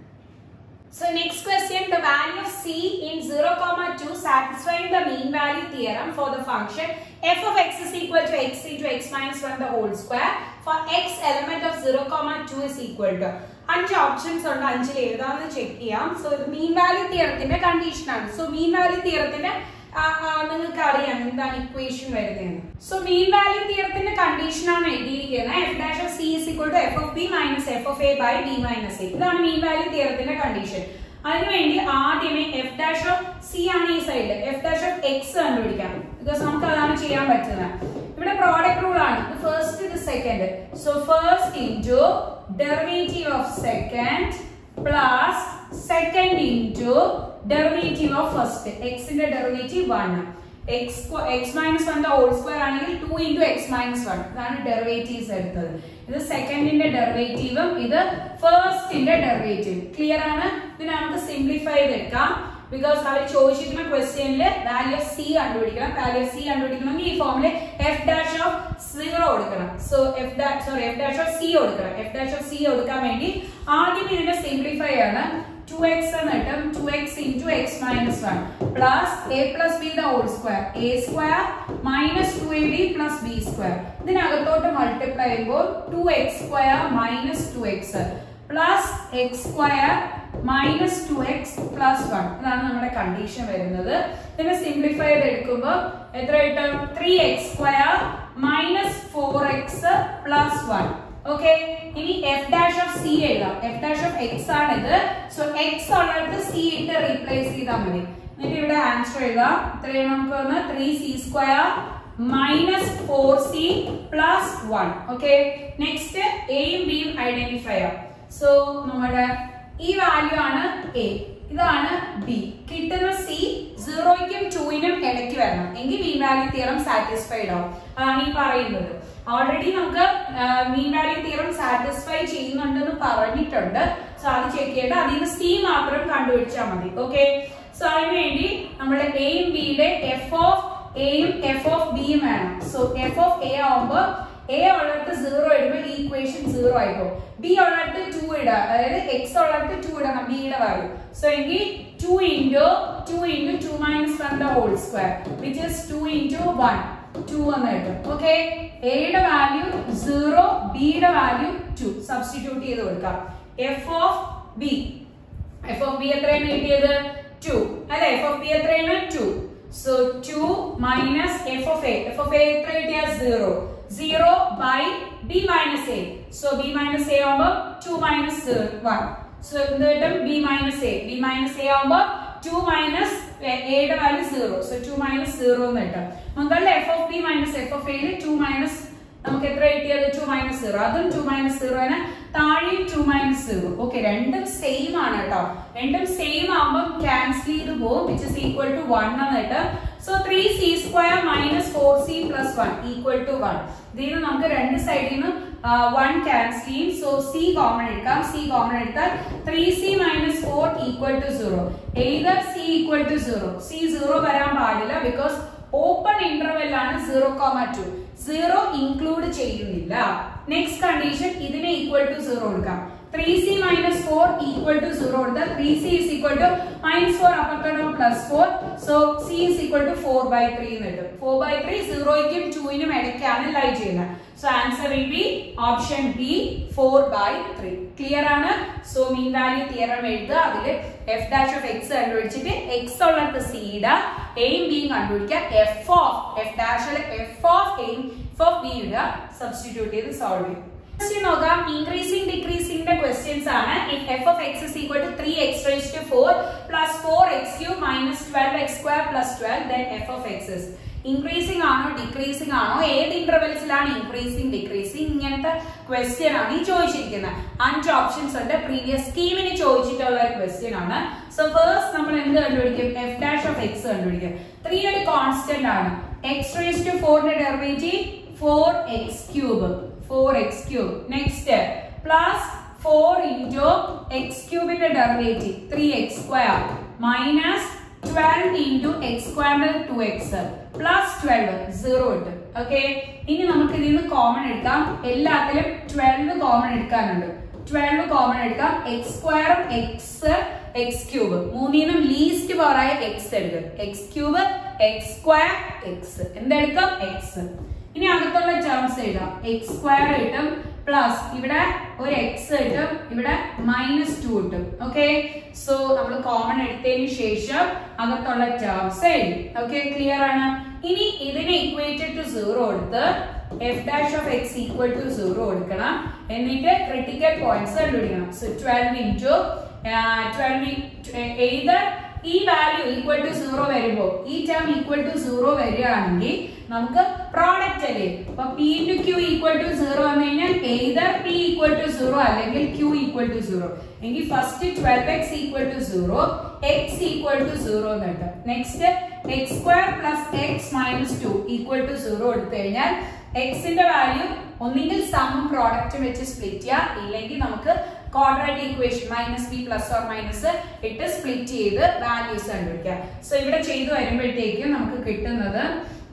So next question, the value of c in 0, comma 2 satisfying the mean value theorem for the function f of x is equal to x into x minus 1 the whole square for x element of 0, comma 2 is equal to അഞ്ച് options ഉണ്ട് അഞ്ചിൽ ഏതാന്ന് check ചെയ്യാം so ഇത് mean value തിയറത്തിന്റെ condition ആണ് so mean value തിയറത്തിന്റെ നിങ്ങൾക്ക് അറിയാം എന്താണ് ഇക്വേഷൻ വരുന്നതെന്ന് സോ മീൻ വാല്യൂ തിയറത്തിന്റെ കണ്ടീഷൻ ആണ് എഴുതിയിരിക്കുന്നത് F dash of C is equal to F of B minus F of A by B minus A ഇതാണ് മീൻ വാല്യൂ തിയറത്തിന്റെ കണ്ടീഷൻ അതിനുവേണ്ടി ആദ്യമേ എഫ് ഡാഷ് ഓഫ് സി ആണ് ഈ സൈഡിൽ എഫ് ഡാഷ് ഓഫ് എക്സ് കണ്ടുപിടിക്കാം ബിക്കോസ് നമുക്ക് അതാണ് ചെയ്യാൻ പറ്റുന്നത് ഇവിടെ പ്രോഡക്റ്റ് റൂൾ ആണ് ഇത് ഫസ്റ്റ് ഇത് second so first into derivative of second plus second into derivative of first എക്സിന്റെ derivative one X X minus one whole square ആണെങ്കിൽ two into X minus one ഇതാണ് ഡെറിവേറ്റീവ്സ് എടുത്തത് ഇത് സെക്കൻഡിന്റെ ഡെറിവേറ്റീവും ഇത് ഫസ്റ്റിന്റെ ഡെറിവേറ്റീവ് ക്ലിയർ ആണ് ഇത് നമുക്ക് സിംപ്ലിഫൈ ചെയ്തെടുക്കാം ബിക്കോസ് അവർ ചോദിച്ചിരിക്കുന്ന ക്വസ്റ്റ്യനിൽ വാല്യൂ ഓഫ് സി കണ്ടുപിടിക്കണം വാല്യൂ ഓഫ് സി കണ്ടുപിടിക്കണമെങ്കിൽ ഈ ഫോമിൽ എഫ് ഡാഷ് ഓഫ് സീറോ കൊടുക്കണം so F dash sorry F dash of C കൊടുക്കണം എഫ് ഡാഷ് ഓഫ് സി കൊടുക്കാൻ വേണ്ടി ആദ്യം ഇതിന്റെ സിംപ്ലിഫൈ ആണ് ടു എക്സ് എന്ന് കിട്ടും two X into X minus one plus A plus B the whole square A square minus two A B plus B square ഇതിനകത്തോട്ട് multiply ചെയ്യുമ്പോൾ two X square minus two X plus X square minus two X plus one ഇതാണ് നമ്മുടെ condition വരുന്നത് ഇതിനെ simplify ചെയ്ത് എടുക്കുമ്പോൾ എത്ര കിട്ടും three X square minus four X plus one okay ഇനി എഫ് ഡാഷ് ഓഫ് സി എഴുതാം എഫ് ഡാഷ് ഓഫ് എക്സ് ആണ് ഇത് സോ എക്സ് ഉള്ളിടത്ത് സി ഇട്ട് റീപ്ലേസ് ചെയ്താൽ മതി എന്നിട്ട് ഇവിടെ ആൻസർ എഴുതാം ഇത്രയും നമുക്ക് വന്ന് three C square minus four C plus one okay next എയും ബിയും ഐഡന്റിഫൈ ചെയ്യാം സോ നമ്മുടെ ഈ വാല്യൂ ആണ് എ ഇതാണ് ബി കിട്ടുന്ന സി സീറോയ്ക്കും ടൂവിനും ഇടയ്ക്ക് വരണം എങ്കിൽ മീൻ വാല്യൂ തിയറം സാറ്റിസ്ഫൈഡ് ആവും അതാണ് ഈ പറയുന്നത് ഓൾറെഡി നമുക്ക് മീൻ വാല്യൂ തിയറം സാറ്റിസ്ഫൈ ചെയ്യുന്നുണ്ടെന്ന് പറഞ്ഞിട്ടുണ്ട് സോ അത് ചെക്ക് ചെയ്ത് അതിൽ നിന്ന് സി മാത്രം കണ്ടുപിടിച്ചാൽ മതി ഓക്കെ സോ അതിന് വേണ്ടി നമ്മൾ എയും ബിയിലെ എഫ് ഓഫ് എയും എഫ് ഓഫ് ബിയും വേണം സോ എഫ് ഓഫ് എ ആവുമ്പോൾ എ ഉള്ളിടത്ത് സീറോ ഇടുമ്പോൾ ഈ ഇക്വേഷൻ സീറോ ആയിപ്പോ ബി ഉള്ളിടത്ത് ടു ഇടുക അതായത് എക്സ് ഉള്ളിടത്ത് ടു ഇടണം ബിയുടെ വാല്യൂ സോ എങ്കിൽ two into two into two minus one the whole square which is two into one two എന്ന് കിട്ടും ഓക്കെ എയുടെ വാല്യൂ സീറോ ബിയുടെ വാല്യൂ ടു സബ്സ്റ്റിറ്റ്യൂട്ട് ചെയ്ത് കൊടുക്കാം F of B F of B എത്രയാണ് കിട്ടിയത് ടു അല്ലെ എഫ് ഓഫ് ബി എത്രയാണ് two so two minus F of A F of A എത്ര കിട്ടിയ zero zero by B minus A so B minus A ആവുമ്പോ two minus one so എന്ത് കിട്ടും B minus A B minus A ആവുമ്പോ two minus എയുടെ value zero so two minus zero എന്ന് കിട്ടും മുകളിൽ F of B minus F of എയിൽ two minus നമുക്ക് എത്ര കിട്ടിയത് ടു മൈനസ് സീറോ അതും ടു മൈനസ് സീറോന് താഴെ ടു മൈനസ് സീറോ ഓക്കെ രണ്ടും സെയിം ആണ് കേട്ടോ രണ്ടും സെയിം ആകുമ്പോൾ ക്യാൻസൽ ചെയ്ത് പോകും which is equal to one എന്നിട്ട് so three C square minus four C plus one equal to one ഇതിന് നമുക്ക് രണ്ട് സൈഡിൽ നിന്ന് വൺ ക്യാൻസൽ ചെയ്യും സോ സി കോമൺ എടുക്കാം സി കോമൺ എടുത്താൽ three C minus four equal to zero either C equal to zero C zero വരാൻ പാടില്ല ബിക്കോസ് ഓപ്പൺ ഇന്റർവെൽ ആണ് zero comma two zero include ചെയ്യുന്നില്ല നെക്സ്റ്റ് കണ്ടീഷൻ ഇതിനെ equal to zero കൊടുക്കാം three C minus four equal to zero കൊടുത്താൽ three C is equal to minus four അപ്പുറത്തോട്ട് plus four so C is equal to four by three എന്ന് കിട്ടും four by three സീറോയ്ക്കും ടൂവിനും ഇടയ്ക്കാണ് lie ചെയ്യുന്നത് so answer will be option B four by three clear ആണ് so mean value theorem എഴുതുക അതിൽ എഫ് ഡാഷ് ഓഫ് എക്സ് കണ്ടുപിടിച്ചിട്ട് എക്സ് ഉള്ളത് സിയുടെ എയും ബിയും കണ്ടുപിടിക്കുക എഫ് ഓഫ് എഫ് ഡാഷിൽ എഫ് ഓഫ് എയും എഫ് ഓഫ് ബി ഇടുക സബ്സ്റ്റിറ്റ്യൂട്ട് ചെയ്ത് സോൾവ് ചെയ്യും ക്വസ്റ്റ്യൻ നോക്കാം ഇൻക്രീസിംഗ് ഡിക്രീസിംഗിന്റെ ക്വസ്റ്റ്യൻസ് ആണ് if F of X is equal to three X raise to four plus four X cube minus twelve X square plus twelve then F of X is increasing ആണോ decreasing ആണോ ഏത് ഇന്റർവെൽസിലാണ് increasing decreasing ഇങ്ങനത്തെ question ആണ് ഈ ചോദിച്ചിരിക്കുന്നത് അഞ്ച് options ഉണ്ട് പ്രീവിയസ് സ്കീമിന് ചോദിച്ചിട്ടുള്ള ഒരു ക്വസ്റ്റ്യൻ ആണ് സോ ഫസ്റ്റ് നമ്മൾ എന്ത് കണ്ടുപിടിക്കും എഫ് ഡാഷ് ഓഫ് എക്സ് കണ്ടുപിടിക്കും ത്രീ ഒരു കോൺസ്റ്റന്റ് ആണ് എക്സ് റേസ് ടു ഫോറിന്റെ derivative four X cube four X cube next plus four into X ക്യൂബിന്റെ derivative three X square minus twelve into X സ്ക്വയറിന്റെ two X plus twelve zero കിട്ടും okay ഇനി നമുക്ക് ഇതിൽ നിന്ന് കോമൺ എടുക്കാം എല്ലാത്തിലും ട്വൽവ് കോമൺ എടുക്കാനുണ്ട് ട്വൽവ് കോമൺ എടുക്കാം എക്സ് സ്ക്വയറും എക്സ് എക്സ് ക്യൂബ് മൂന്നിനും ലീസ്റ്റ് പവറായ എക്സ് എടുക്കും X cube X square X എന്തെടുക്കാം എക്സ് ഇനി അകത്തുള്ള ടേംസ് എഴുതാം എക്സ് സ്ക്വയർ കിട്ടും പ്ലസ് ഇവിടെ ഒരു എക്സ് കിട്ടും ഇവിടെ മൈനസ് ടു കിട്ടും ഓക്കെ സോ നമ്മൾ കോമൺ എടുത്തതിന് ശേഷം അകത്തുള്ള ടേംസ് എഴുതി ഓക്കെ ക്ലിയർ ആണ് ഇനി ഇതിനെ ഇക്വേറ്റഡ് ടു സീറോ എടുത്ത് F dash of X equal to zero കൊടുക്കണം എന്നിട്ട് ക്രിട്ടിക്കൽ പോയിന്റ്സ് കണ്ടുപിടിക്കണം so twelve into twelve either ഈ വാല്യൂ ഈക്വൽ ടു സീറോ വരുമ്പോൾ ഈ ടേം ഈക്വൽ ടു സീറോ വരികയാണെങ്കിൽ നമുക്ക് പ്രോഡക്റ്റ് അല്ലേ അപ്പൊ P to Q equal to zero വന്നു കഴിഞ്ഞാൽ either P equal to zero അല്ലെങ്കിൽ ക്യൂ ഈക്വൽ ടു സീറോ എങ്കിൽ first twelve X equal to zero X equal to zero എന്ന് കിട്ടും next X square plus X minus two equal to zero എടുത്തു കഴിഞ്ഞാൽ എക്സിന്റെ value ഒന്നുകിൽ സമ്മും പ്രോഡക്റ്റും വെച്ച് സ്പ്ലിറ്റ് ചെയ്യാം ഇല്ലെങ്കിൽ നമുക്ക് quadratic equation minus B plus or minus ഇട്ട് സ്പ്ലിറ്റ് ചെയ്ത് വാല്യൂസ് കണ്ടുപിടിക്കാം സോ ഇവിടെ ചെയ്തു വരുമ്പോഴത്തേക്കും നമുക്ക് കിട്ടുന്നത്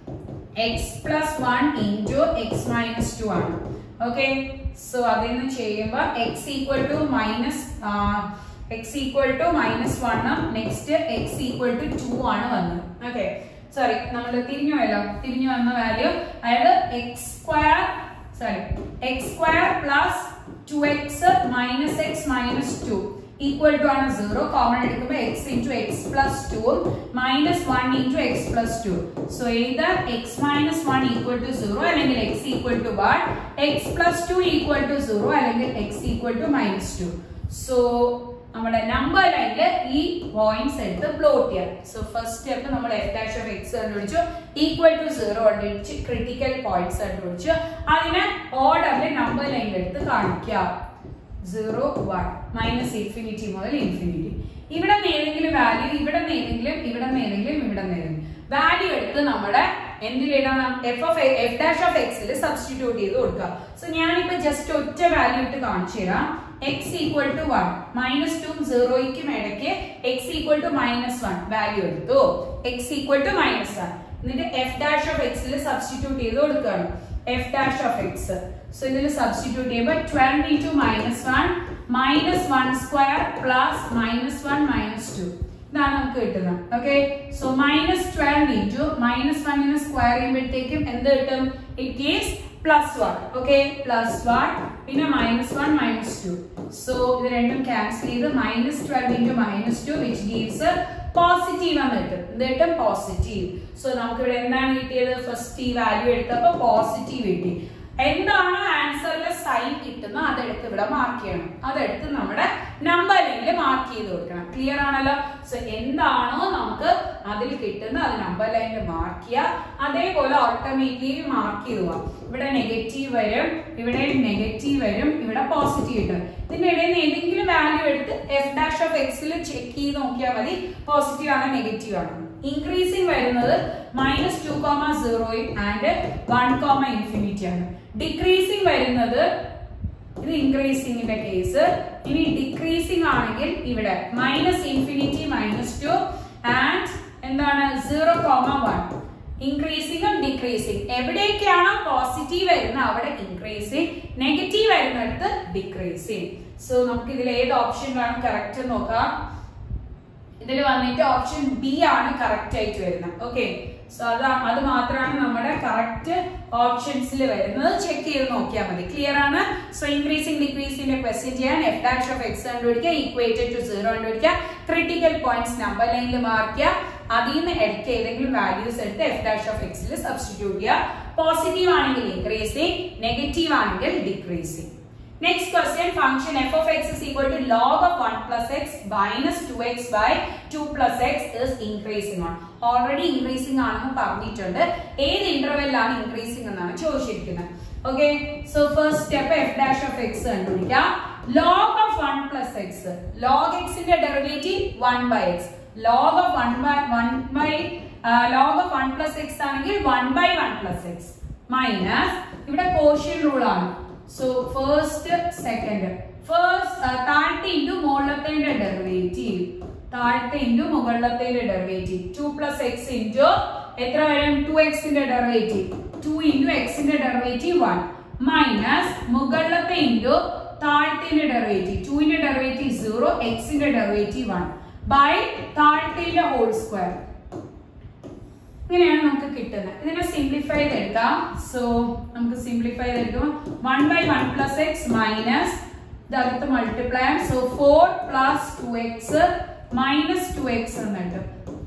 X plus one into X minus two ആണ് ഓക്കെ സോ അതിൽ നിന്ന് ചെയ്യുമ്പോൾ X equal to minus X equal to minus വണ്ണും next X equal to two ആണ് വന്നത് ഓക്കെ സോറി നമ്മൾ തിരിഞ്ഞു പോയല്ലോ തിരിഞ്ഞു വന്ന വാല്യൂ അതായത് X square sorry X square plus two X minus X minus two equal to ആണ് സീറോ കോമൺ എടുക്കുമ്പോൾ X into X plus two minus one into X plus two so ഇത് X minus one equal to zero അല്ലെങ്കിൽ X equal to one X plus two equal to zero അല്ലെങ്കിൽ X equal to minus two so നമ്മുടെ number ലൈനിൽ ഈ points എടുത്ത് plot ചെയ്യാം so first step നമ്മൾ F dash of X കണ്ടുപിടിച്ചു equal to zero കണ്ടുപിടിച്ച് ക്രിട്ടിക്കൽ പോയിന്റ്സ് കണ്ടുപിടിച്ചു അതിനെ ഓർഡറിൽ നമ്പർ ലൈനിൽ എടുത്ത് കാണിക്കുക സീറോ വൺ മൈനസ് ഇൻഫിനിറ്റി മുതൽ ഇൻഫിനിറ്റി ഇവിടെ നിന്ന് ഏതെങ്കിലും വാല്യൂ ഇവിടെ നിന്ന് ഏതെങ്കിലും ഇവിടെ നിന്ന് ഏതെങ്കിലും ഇവിടെ നിന്ന് ഏതെങ്കിലും വാല്യൂ എടുത്ത് നമ്മുടെ എന്തിലിടണം F of F dash of എക്സിൽ സബ്സ്റ്റിറ്റ്യൂട്ട് ചെയ്ത് കൊടുക്കുക സോ ഞാനിപ്പോ ജസ്റ്റ് ഒറ്റ വാല്യൂ ഇട്ട് കാണിച്ചു തരാം X equal to one minus two സീറോയ്ക്കും ഇടയ്ക്ക് X equal to minus one value എടുത്തു X equal to minus one എന്നിട്ട് എഫ് ഡാഷ് ഓഫ് എക്സിൽ സബ്സ്റ്റിറ്റ്യൂട്ട് ചെയ്ത് കൊടുക്കുകയാണ് F dash of X so ഇതിൽ സബ്സ്റ്റിറ്റ്യൂട്ട് ചെയ്യുമ്പോൾ twelve into minus one minus one square plus minus one minus two ഇതാണ് നമുക്ക് കിട്ടുന്നത് okay so minus twelve into minus വണ്ണിന് സ്ക്വയർ ചെയ്യുമ്പോഴത്തേക്കും എന്ത് കിട്ടും it gives plus one okay plus one പിന്നെ minus one minus two so ഇത് രണ്ടും ക്യാൻസൽ ചെയ്ത് minus twelve into minus two which gives positive എന്ന് കിട്ടും എന്ത് കിട്ടും പോസിറ്റീവ് സോ നമുക്ക് ഇവിടെ എന്താണ് കിട്ടിയത് ഫസ്റ്റ് ഈ വാല്യൂ എടുത്തപ്പോ പോസിറ്റീവ് കിട്ടി എന്താണോ ആൻസറിലെ സൈൻ കിട്ടുന്നത് അതെടുത്ത് ഇവിടെ മാർക്ക് ചെയ്യണം അതെടുത്ത് നമ്മുടെ നമ്പർ ലൈനിൽ മാർക്ക് ചെയ്ത് കൊടുക്കണം ക്ലിയർ ആണല്ലോ സോ എന്താണോ നമുക്ക് അതിൽ കിട്ടുന്നത് അത് നമ്പർ ലൈനിൽ മാർക്ക് ചെയ്യുക അതേപോലെ ഓട്ടോമാറ്റിക്കലി മാർക്ക് ചെയ്ത് പോവാം ഇവിടെ നെഗറ്റീവ് വരും ഇവിടെ നെഗറ്റീവ് വരും ഇവിടെ പോസിറ്റീവ് കിട്ടും ഇതിന്റെ ഇടയിൽ നിന്ന് ഏതെങ്കിലും വാല്യൂ എടുത്ത് എഫ് ഡാഷ് ഓഫ് എക്സിൽ ചെക്ക് ചെയ്ത് നോക്കിയാൽ മതി പോസിറ്റീവ് ആണോ നെഗറ്റീവ് ആണോ ഇൻക്രീസിംഗ് വരുന്നത് മൈനസ് ടു കോമ സീറോയും ആൻഡ് വൺ കോമ ഇൻഫിനിറ്റി ആണ് ഡിക്രീസിംഗ് വരുന്നത് ഇത് ഇൻക്രീസിംഗിന്റെ കേസ് ഇനി ഡിക്രീസിംഗ് ആണെങ്കിൽ ഇവിടെ minus infinity minus two and എന്താണ് സീറോ കോമ വൺ ഇൻക്രീസിംഗും ഡിക്രീസിംഗ് എവിടെയൊക്കെയാണോ പോസിറ്റീവ് വരുന്നത് അവിടെ ഇൻക്രീസിംഗ് നെഗറ്റീവ് വരുന്നിടത്ത് ഡിക്രീസിംഗ് സോ നമുക്ക് ഇതിൽ ഏത് ഓപ്ഷൻ വേണം കറക്റ്റ് നോക്കാം ഇതിൽ വന്നിട്ട് ഓപ്ഷൻ ബി ആണ് കറക്റ്റ് ആയിട്ട് വരുന്നത് ഓക്കെ സോ അത് അത് മാത്രമാണ് നമ്മുടെ കറക്റ്റ് ഓപ്ഷൻസിൽ വരുന്നത് ചെക്ക് ചെയ്ത് നോക്കിയാൽ മതി ക്ലിയർ ആണ് സോ ഇൻക്രീസിംഗ് ഡിക്രീസിംഗ് ക്വസ്റ്റ്യൻ ചെയ്യാൻ എഫ് ഡാഷ് ഓഫ് എക്സ് കണ്ടുപിടിക്കുക ഈക്വേറ്റഡ് ടു സീറോ കണ്ടുപിടിക്കുക ക്രിട്ടിക്കൽ പോയിന്റ്സ് നമ്പർ ലൈനിൽ മാർക്ക് ചെയ്യുക അതിൽ നിന്ന് എടുത്ത് ഏതെങ്കിലും വാല്യൂസ് എടുത്ത് എഫ് ഡാഷ് ഓഫ് എക്സിൽ സബ്സ്റ്റിറ്റ്യൂട്ട് ചെയ്യുക പോസിറ്റീവ് ആണെങ്കിൽ ഇൻക്രീസിംഗ് നെഗറ്റീവ് ആണെങ്കിൽ decreasing Next question, function f of x is equal to log of 1 plus x minus 2x by 2 plus x is increasing on. Already increasing ആണെന്ന് പറഞ്ഞിട്ടുണ്ട് ഏത് ഇന്റർവെല്ലാണ് increasing എന്നാണ് ചോദിച്ചിരിക്കുന്നത് okay so first step F dash of X കണ്ടുപിടിക്കാം log of 1 plus x log x ന്റെ derivative 1 by x log of 1 by 1 by uh, log of 1 plus x ആണെങ്കിൽ 1 by 1 plus x minus ഇവിടെ quotient rule ആണ് so first second first താഴത്തെ into മുകളിലത്തെ derivative താഴത്തെ into മുകളിലത്തെ derivative two plus x into എത്ര വരും ടു എക്സിന്റെ ഡെറിവേറ്റീവ് ടു ഇൻറ്റു എക്സിന്റെ ഡെറിവേറ്റീവ് വൺ മൈനസ് മുകളിലത്തെ ഇൻറ്റു താഴത്തിന്റെ ഡെറിവേറ്റീവ് ടുവിന്റെ ഡെറിവേറ്റീവ് സീറോ എക്സിന്റെ ഡെറിവേറ്റീവ് വൺ ബൈ താഴത്തിന്റെ ഹോൾ സ്ക്വയർ ഇങ്ങനെയാണ് നമുക്ക് കിട്ടുന്നത് ഇതിനെ സിംപ്ലിഫൈ ചെയ്തെടുക്കാം സോ നമുക്ക് സിംപ്ലിഫൈ ചെയ്തെടുക്കാം one by one plus X minus ഇതകത്ത് multiply so four plus two X minus two x എന്നിട്ട്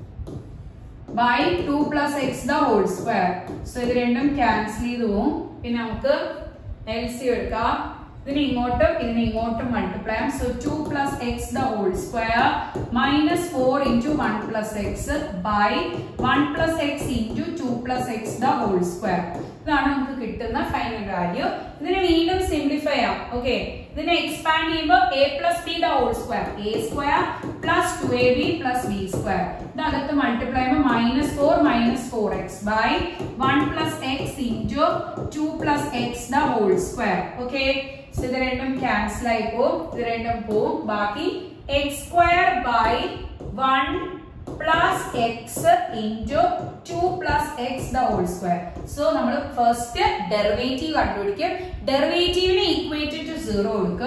by two plus x the whole square so ഇത് രണ്ടും ക്യാൻസൽ ചെയ്ത് പോവും പിന്നെ നമുക്ക് എൽ സി എടുക്കാം ഇതിന് ഇങ്ങോട്ടും ഇതിന് ഇങ്ങോട്ടും മൾട്ടിപ്ലൈ ചെയ്യാം so two plus x the whole square minus four into one plus x by one plus x into two plus x the whole square ഇതാണ് നമുക്ക് കിട്ടുന്ന ഫൈനൽ വാല്യൂ ഇതിനെ വീണ്ടും സിംപ്ലിഫൈ ചെയ്യാം ഓക്കെ ഇതിനെ എക്സ്പാൻഡ് ചെയ്യുമ്പോൾ a plus B the whole square A square plus two A B plus B square ഇതകത്ത് multiply ചെയ്യുമ്പോൾ minus four minus four x by one plus x into two plus x the whole square okay so ഇത് രണ്ടും cancel ആയി പോവും ഇത് രണ്ടും പോവും ബാക്കി x square by one plus x into two plus x the whole square so നമ്മൾ first derivative കണ്ടുപിടിക്കും ഡെറിവേറ്റീവിനെ ഈക്വേറ്റഡ് ടു സീറോ കൊടുക്കും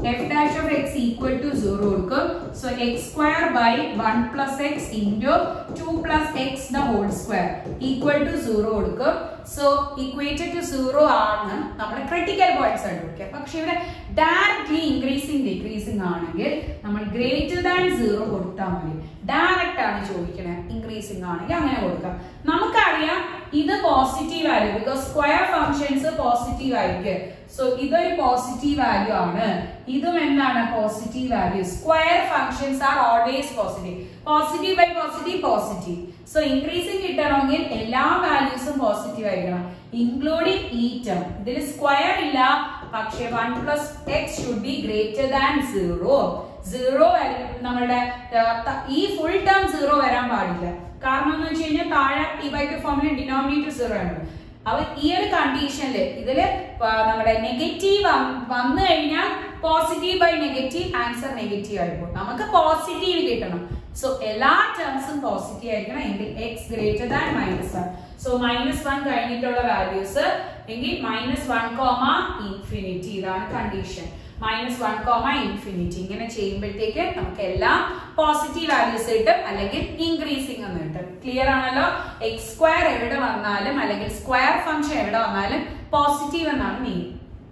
f dash of X equal to zero കൊടുക്കും so x square by one plus x into two plus x the whole square equal to zero കൊടുക്കും so equated to zero ആണ് നമ്മുടെ critical points കണ്ടുപിടിക്കുക പക്ഷെ ഇവിടെ directly increasing decreasing ആണെങ്കിൽ നമ്മൾ greater than zero കൊടുത്താൽ മതി ഡയറക്റ്റ് ആണ് ചോദിക്കണേ ഇൻക്രീസിങ് ആണെങ്കിൽ അങ്ങനെ കൊടുക്കാം നമുക്കറിയാം ഇത് positive value because square functions positive ആയിരിക്കും സോ ഇതൊരു പോസിറ്റീവ് വാല്യൂ ആണ് ഇതും എന്താണ് positive value square functions are always positive positive by positive positive so increasing കിട്ടണമെങ്കിൽ എല്ലാ വാല്യൂസും പോസിറ്റീവ് ആയിരിക്കണം ഇൻക്ലൂഡിംഗ് ഈ ടേം ഇതിൽ സ്ക്വയർ ഇല്ല പക്ഷേ one plus x should be greater than zero zero നമ്മുടെ ഈ ഫുൾ ടേം സീറോ വരാൻ പാടില്ല കാരണം എന്ന് വെച്ച് കഴിഞ്ഞാൽ താഴെ ഈ ബൈക്ക് ഫോമിൽ ഡിനോമിനേറ്റർ സീറോ ആണ് അപ്പൊ ഈ ഒരു കണ്ടീഷനിൽ ഇതില് നമ്മുടെ നെഗറ്റീവ് വന്നു കഴിഞ്ഞാൽ positive by negative answer negative ആയിരിക്കും നമുക്ക് പോസിറ്റീവ് കിട്ടണം സോ എല്ലാ ടേംസും പോസിറ്റീവ് ആയിരിക്കണം എങ്കിൽ x greater than minus one so minus one കഴിഞ്ഞിട്ടുള്ള വാല്യൂസ് എങ്കിൽ മൈനസ് വൺ കോമ ഇൻഫിനിറ്റി ഇതാണ് condition minus one comma infinity ഇങ്ങനെ ചെയ്യുമ്പോഴത്തേക്ക് നമുക്ക് എല്ലാം പോസിറ്റീവ് വാല്യൂസ് കിട്ടും അല്ലെങ്കിൽ ഇൻക്രീസിംഗ് എന്ന് കിട്ടും ക്ലിയർ ആണല്ലോ എക്സ് സ്ക്വയർ എവിടെ വന്നാലും അല്ലെങ്കിൽ സ്ക്വയർ ഫംഗ്ഷൻ എവിടെ വന്നാലും പോസിറ്റീവ് എന്നാണ് മീനിങ്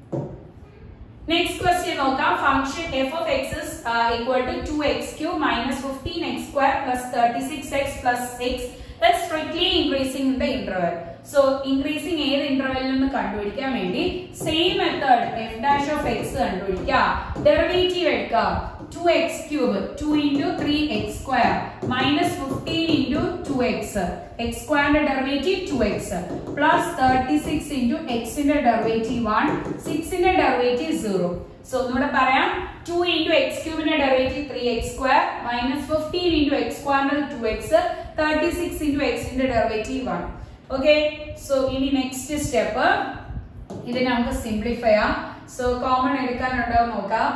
നെക്സ്റ്റ് ക്വസ്റ്റ്യൻ നോക്കാം function f of X is equal to two x cube minus fifteen x square plus thirty six x plus x strictly increasing in the interval so increasing ഏത് ഇന്റർവെല്ലിൽ നിന്ന് കണ്ടുപിടിക്കാൻ വേണ്ടി same method f dash of X കണ്ടുപിടിക്കുക derivative എടുക്കുക two x cube two into three X square minus fifteen into two x x സ്ക്വയറിന്റെ derivative two X plus thirty six into എക്സിന്റെ derivative one സിക്സിന്റെ ഡെറിവേറ്റീവ് സീറോ സോ ഒന്നുകൂടെ പറയാം two into X ക്യൂബിന്റെ derivative three X square minus fifteen into X സ്ക്വയറിന്റെ two x thirty six into എക്സിന്റെ derivative one okay so ഇനി next step ഇത് നമുക്ക് സിംപ്ലിഫൈ ചെയ്യാം സോ കോമൺ എടുക്കാനുണ്ടോ നോക്കാം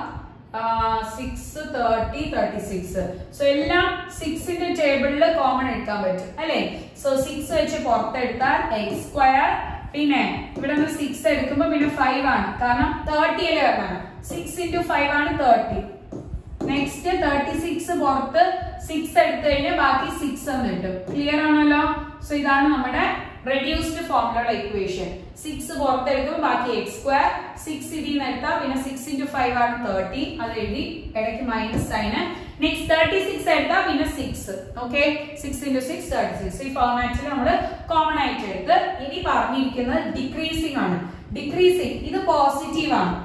six thirty thirty six so എല്ലാം സിക്സിന്റെ ടേബിളിൽ കോമൺ എടുക്കാൻ പറ്റും അല്ലെ സോ സിക്സ് വെച്ച് പുറത്തെടുത്താൽ എക്സ് സ്ക്വയർ പിന്നെ ഇവിടെ നിന്ന് സിക്സ് എടുക്കുമ്പോ പിന്നെ ഫൈവ് ആണ് കാരണം തേർട്ടി അല്ലേ വരണം സിക്സ് ഇൻറ്റു ഫൈവ് ആണ് തേർട്ടി നെക്സ്റ്റ് തേർട്ടി സിക്സ് പുറത്ത് സിക്സ് എടുത്തു കഴിഞ്ഞാൽ ബാക്കി സിക്സ് എന്ന് കിട്ടും ക്ലിയർ ആണല്ലോ സോ ഇതാണ് നമ്മുടെ റെഡ്യൂസ്ഡ് ഫോമിലുള്ള ഇക്വേഷൻ സിക്സ് പുറത്തെടുക്കും ബാക്കി എക്സ് സ്ക്വയർ സിക്സ് ഇതിൽ നിന്ന് എടുത്താൽ പിന്നെ സിക്സ് ഇൻറ്റു ഫൈവ് ആണ് തേർട്ടി അത് എഴുതി ഇടയ്ക്ക് minus sign next thirty six എടുത്താൽ പിന്നെ six okay six into six thirty six ഈ ഫോർമാറ്റിൽ നമ്മൾ കോമൺ ആയിട്ട് എടുത്ത് ഇനി പറഞ്ഞിരിക്കുന്നത് ഡിക്രീസിംഗ് ആണ് ഡിക്രീസിംഗ് ഇത് പോസിറ്റീവ് ആണ്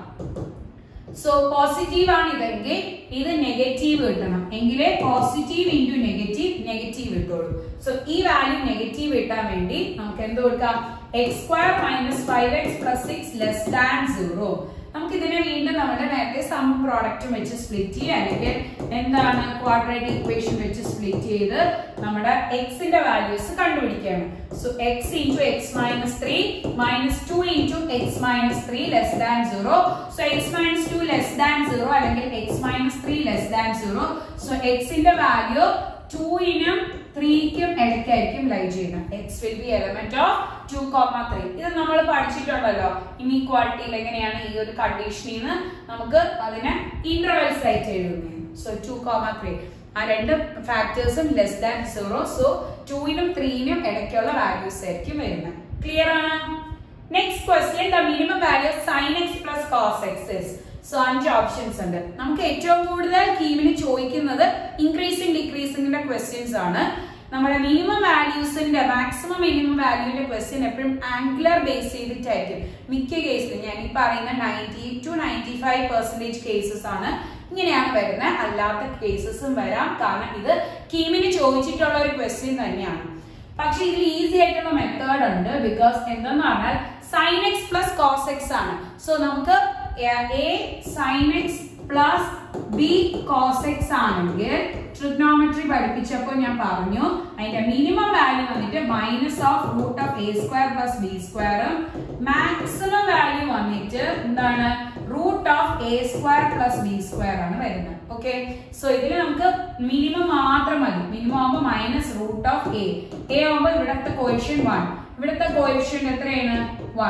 സോ പോസിറ്റീവ് ആണ് ഇതെങ്കിൽ ഇത് നെഗറ്റീവ് കിട്ടണം എങ്കിലേ പോസിറ്റീവ് ഇൻറ്റു നെഗറ്റീവ് നെഗറ്റീവ് കിട്ടുള്ളൂ സോ ഈ വാല്യൂ നെഗറ്റീവ് കിട്ടാൻ വേണ്ടി നമുക്ക് എന്ത് കൊടുക്കാം x square minus five x plus six less than zero നമുക്ക് ഇതിനെ വീണ്ടും നമ്മുടെ നേരത്തെ സം പ്രോഡക്റ്റും വെച്ച് സ്പ്ലിറ്റ് ചെയ്യുക അല്ലെങ്കിൽ എന്താണ് ക്വാഡ്രേറ്റിക് ഇക്വേഷൻ വെച്ച് സ്പ്ലിറ്റ് ചെയ്ത് നമ്മുടെ എക്സിന്റെ വാല്യൂസ് കണ്ടുപിടിക്കുകയാണ് so x into X minus three minus two into X minus three less than zero so x minus two less than zero അല്ലെങ്കിൽ x minus three less than zero so എക്സിന്റെ value ടൂയിനും ത്രീക്കും ഇടയ്ക്കായിരിക്കും ലൈ ചെയ്യുന്നത് x will be element of two comma three ഇത് നമ്മൾ പഠിച്ചിട്ടുണ്ടല്ലോ ഇനീക്വാളിറ്റിയിൽ എങ്ങനെയാണ് ഈ ഒരു കണ്ടീഷനിൽ നിന്ന് നമുക്ക് അതിനെ ഇന്റർവെൽസ് ആയിട്ട് എഴുതുന്നത് സോ ടു കോമ ത്രീ ആ രണ്ട് ഫാക്ടേഴ്സും ലെസ് ദാൻ സീറോ സോ ടൂയിനും ത്രീനും ഇടയ്ക്കുള്ള വാല്യൂസ് ആയിരിക്കും വരുന്നത് ക്ലിയർ ആണ് next question the minimum value sine x plus cos x is so അഞ്ച് ഓപ്ഷൻസ് ഉണ്ട് നമുക്ക് ഏറ്റവും കൂടുതൽ കീമിന് ചോദിക്കുന്നത് ഇൻക്രീസിംഗ് ഡിക്രീസിംഗിന്റെ ക്വസ്റ്റ്യൻസ് ആണ് നമ്മുടെ മിനിമം വാല്യൂസിന്റെ മാക്സിമം മിനിമം വാല്യൂന്റെ ക്വസ്റ്റ്യൻ എപ്പോഴും ആംഗുലർ ബേസ് ചെയ്തിട്ടായിരിക്കും മിക്ക കേസിലും ഞാൻ ഈ പറയുന്ന ninety two ninety five percentage cases ആണ് ഇങ്ങനെയാണ് വരുന്നത് അല്ലാത്ത കേസസും വരാം കാരണം ഇത് കീമിന് ചോദിച്ചിട്ടുള്ള ഒരു ക്വസ്റ്റ്യൻ തന്നെയാണ് പക്ഷെ ഇതിൽ ഈസി ആയിട്ടുള്ള മെത്തേഡ് ഉണ്ട് ബിക്കോസ് എന്തെന്ന് പറഞ്ഞാൽ sine x plus cos x ആണ് സോ നമുക്ക് a sine x plus b cos x ആണെങ്കിൽ ട്രിഗ്നോമെട്രി പഠിപ്പിച്ചപ്പോൾ ഞാൻ പറഞ്ഞു അതിന്റെ മിനിമം വാല്യൂ വന്നിട്ട് minus of root of a square plus b സ്ക്വയറും മാക്സിമം വാല്യൂ വന്നിട്ട് എന്താണ് root of a square plus B square ആണ് വരുന്നത് ഓക്കെ സോ ഇതിൽ നമുക്ക് മിനിമം മാത്രം മതി മിനിമം ആകുമ്പോൾ minus root of a a ആകുമ്പോൾ ഇവിടുത്തെ കോയിഷ്യൻ വൺ ഇവിടുത്തെ കോയിഷ്യൻ എത്രയാണ് one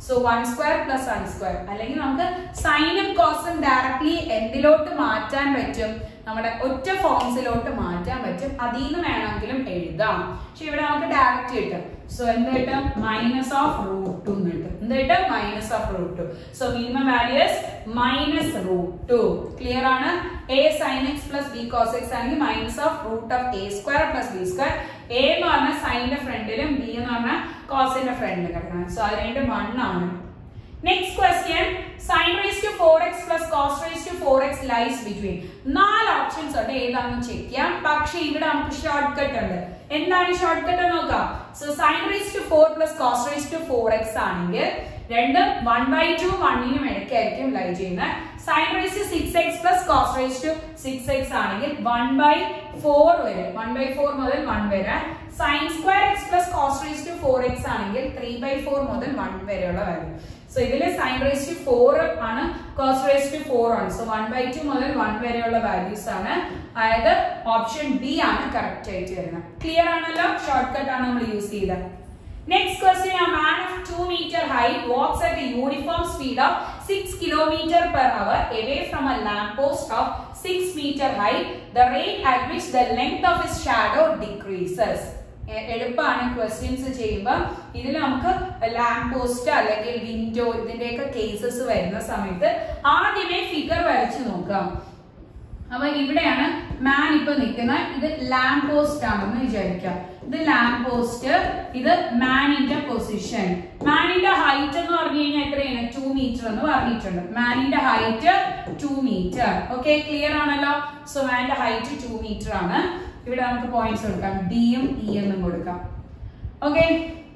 so one square plus one square അല്ലെങ്കിൽ നമുക്ക് സൈനും കോസും ഡയറക്ട്ലി എന്തിലോട്ട് മാറ്റാൻ പറ്റും നമ്മുടെ ഒറ്റ ഫോംസിലോട്ട് മാറ്റാൻ പറ്റും അതിൽ നിന്ന് വേണമെങ്കിലും എഴുതാം പക്ഷെ ഇവിടെ നമുക്ക് ഡയറക്റ്റ് കിട്ടും സോ എന്ത് കിട്ടും മൈനസ് ഓഫ് റൂട്ട് ടു എന്ന് കിട്ടും എന്ത് കിട്ടും minus of root two so minimum values minus root two clear ആണ് a sine x plus b cos x ആണെങ്കിൽ minus of root of a square plus B square a എന്ന് പറഞ്ഞാൽ സൈനിന്റെ ഫ്രണ്ടിലും B എന്ന് പറഞ്ഞാൽ കോസിന്റെ ഫ്രണ്ടിലും കിടക്കണം സോ അത് രണ്ട് വൺ ആണ് next question sine raise to four X plus cos raise to four x lies between നാല് ഓപ്ഷൻസ് ഉണ്ട് ഏതാണെന്ന് ചെക്ക് ചെയ്യാം പക്ഷെ ഇവിടെ നമുക്ക് ഷോർട്ട് കട്ട് ഉണ്ട് എന്താണ് ഷോർട്ട് കട്ട് നോക്കാം so sine raise to four plus cos raise to four x ആണെങ്കിൽ രണ്ടും വൺ ബൈ ടു വണ്ണിനും ഇടയ്ക്കായിരിക്കും ലൈ ചെയ്യുന്നത് sine raise to six x plus cos raise to six x ആണെങ്കിൽ വൺ ബൈ ഫോർ വരെ one by four മുതൽ one വരെ sine square x plus cos raise to four x ആണെങ്കിൽ three by four മുതൽ one വരെയുള്ള value so ഇതില് sine raise to four ആണ് cos raise to four ആണ് സോ വൺ ബൈ ടു മുതൽ one വരെയുള്ള വാല്യൂസ് ആണ് അതായത് ഓപ്ഷൻ ബി ആണ് കറക്റ്റ് ആയിട്ട് വരുന്നത് ക്ലിയർ ആണല്ലോ ഷോർട്ട് കട്ട് ആണ് നമ്മൾ യൂസ് ചെയ്തത് Next question, a man of 2 meter height walks at a uniform speed of 6 kilometer per hour away from a lamppost of 6 meter height. The rate at which the length of his shadow decreases. എ- എളുപ്പമാണ് questions ചെയ്യുമ്പോൾ ഇതിൽ നമുക്ക് lamp post അല്ലെങ്കിൽ window ഇതിന്റെയൊക്കെ cases വരുന്ന സമയത്ത് ആദ്യമേ ഫിഗർ വരച്ച് നോക്കാം അപ്പൊ ഇവിടെയാണ് മാൻ ഇപ്പൊ നിൽക്കുന്നത് ഇത് ലാമ്പ് പോസ്റ്റ് ആണെന്ന് വിചാരിക്കാം ഇത് ലാമ്പ് പോസ്റ്റ് ഇത് മാനിന്റെ പൊസിഷൻ മാനിന്റെ ഹൈറ്റ് എന്ന് പറഞ്ഞു കഴിഞ്ഞാൽ എത്രയാണ് ടു മീറ്റർ എന്ന് പറഞ്ഞിട്ടുണ്ട് മാനിന്റെ height two metre okay clear ആണല്ലോ സോ മാനിന്റെ ഹൈറ്റ് ടു മീറ്റർ ആണ് ഇവിടെ നമുക്ക് പോയിന്റ്സ് കൊടുക്കാം ഡിയും ഇ എന്നും കൊടുക്കാം ഓക്കെ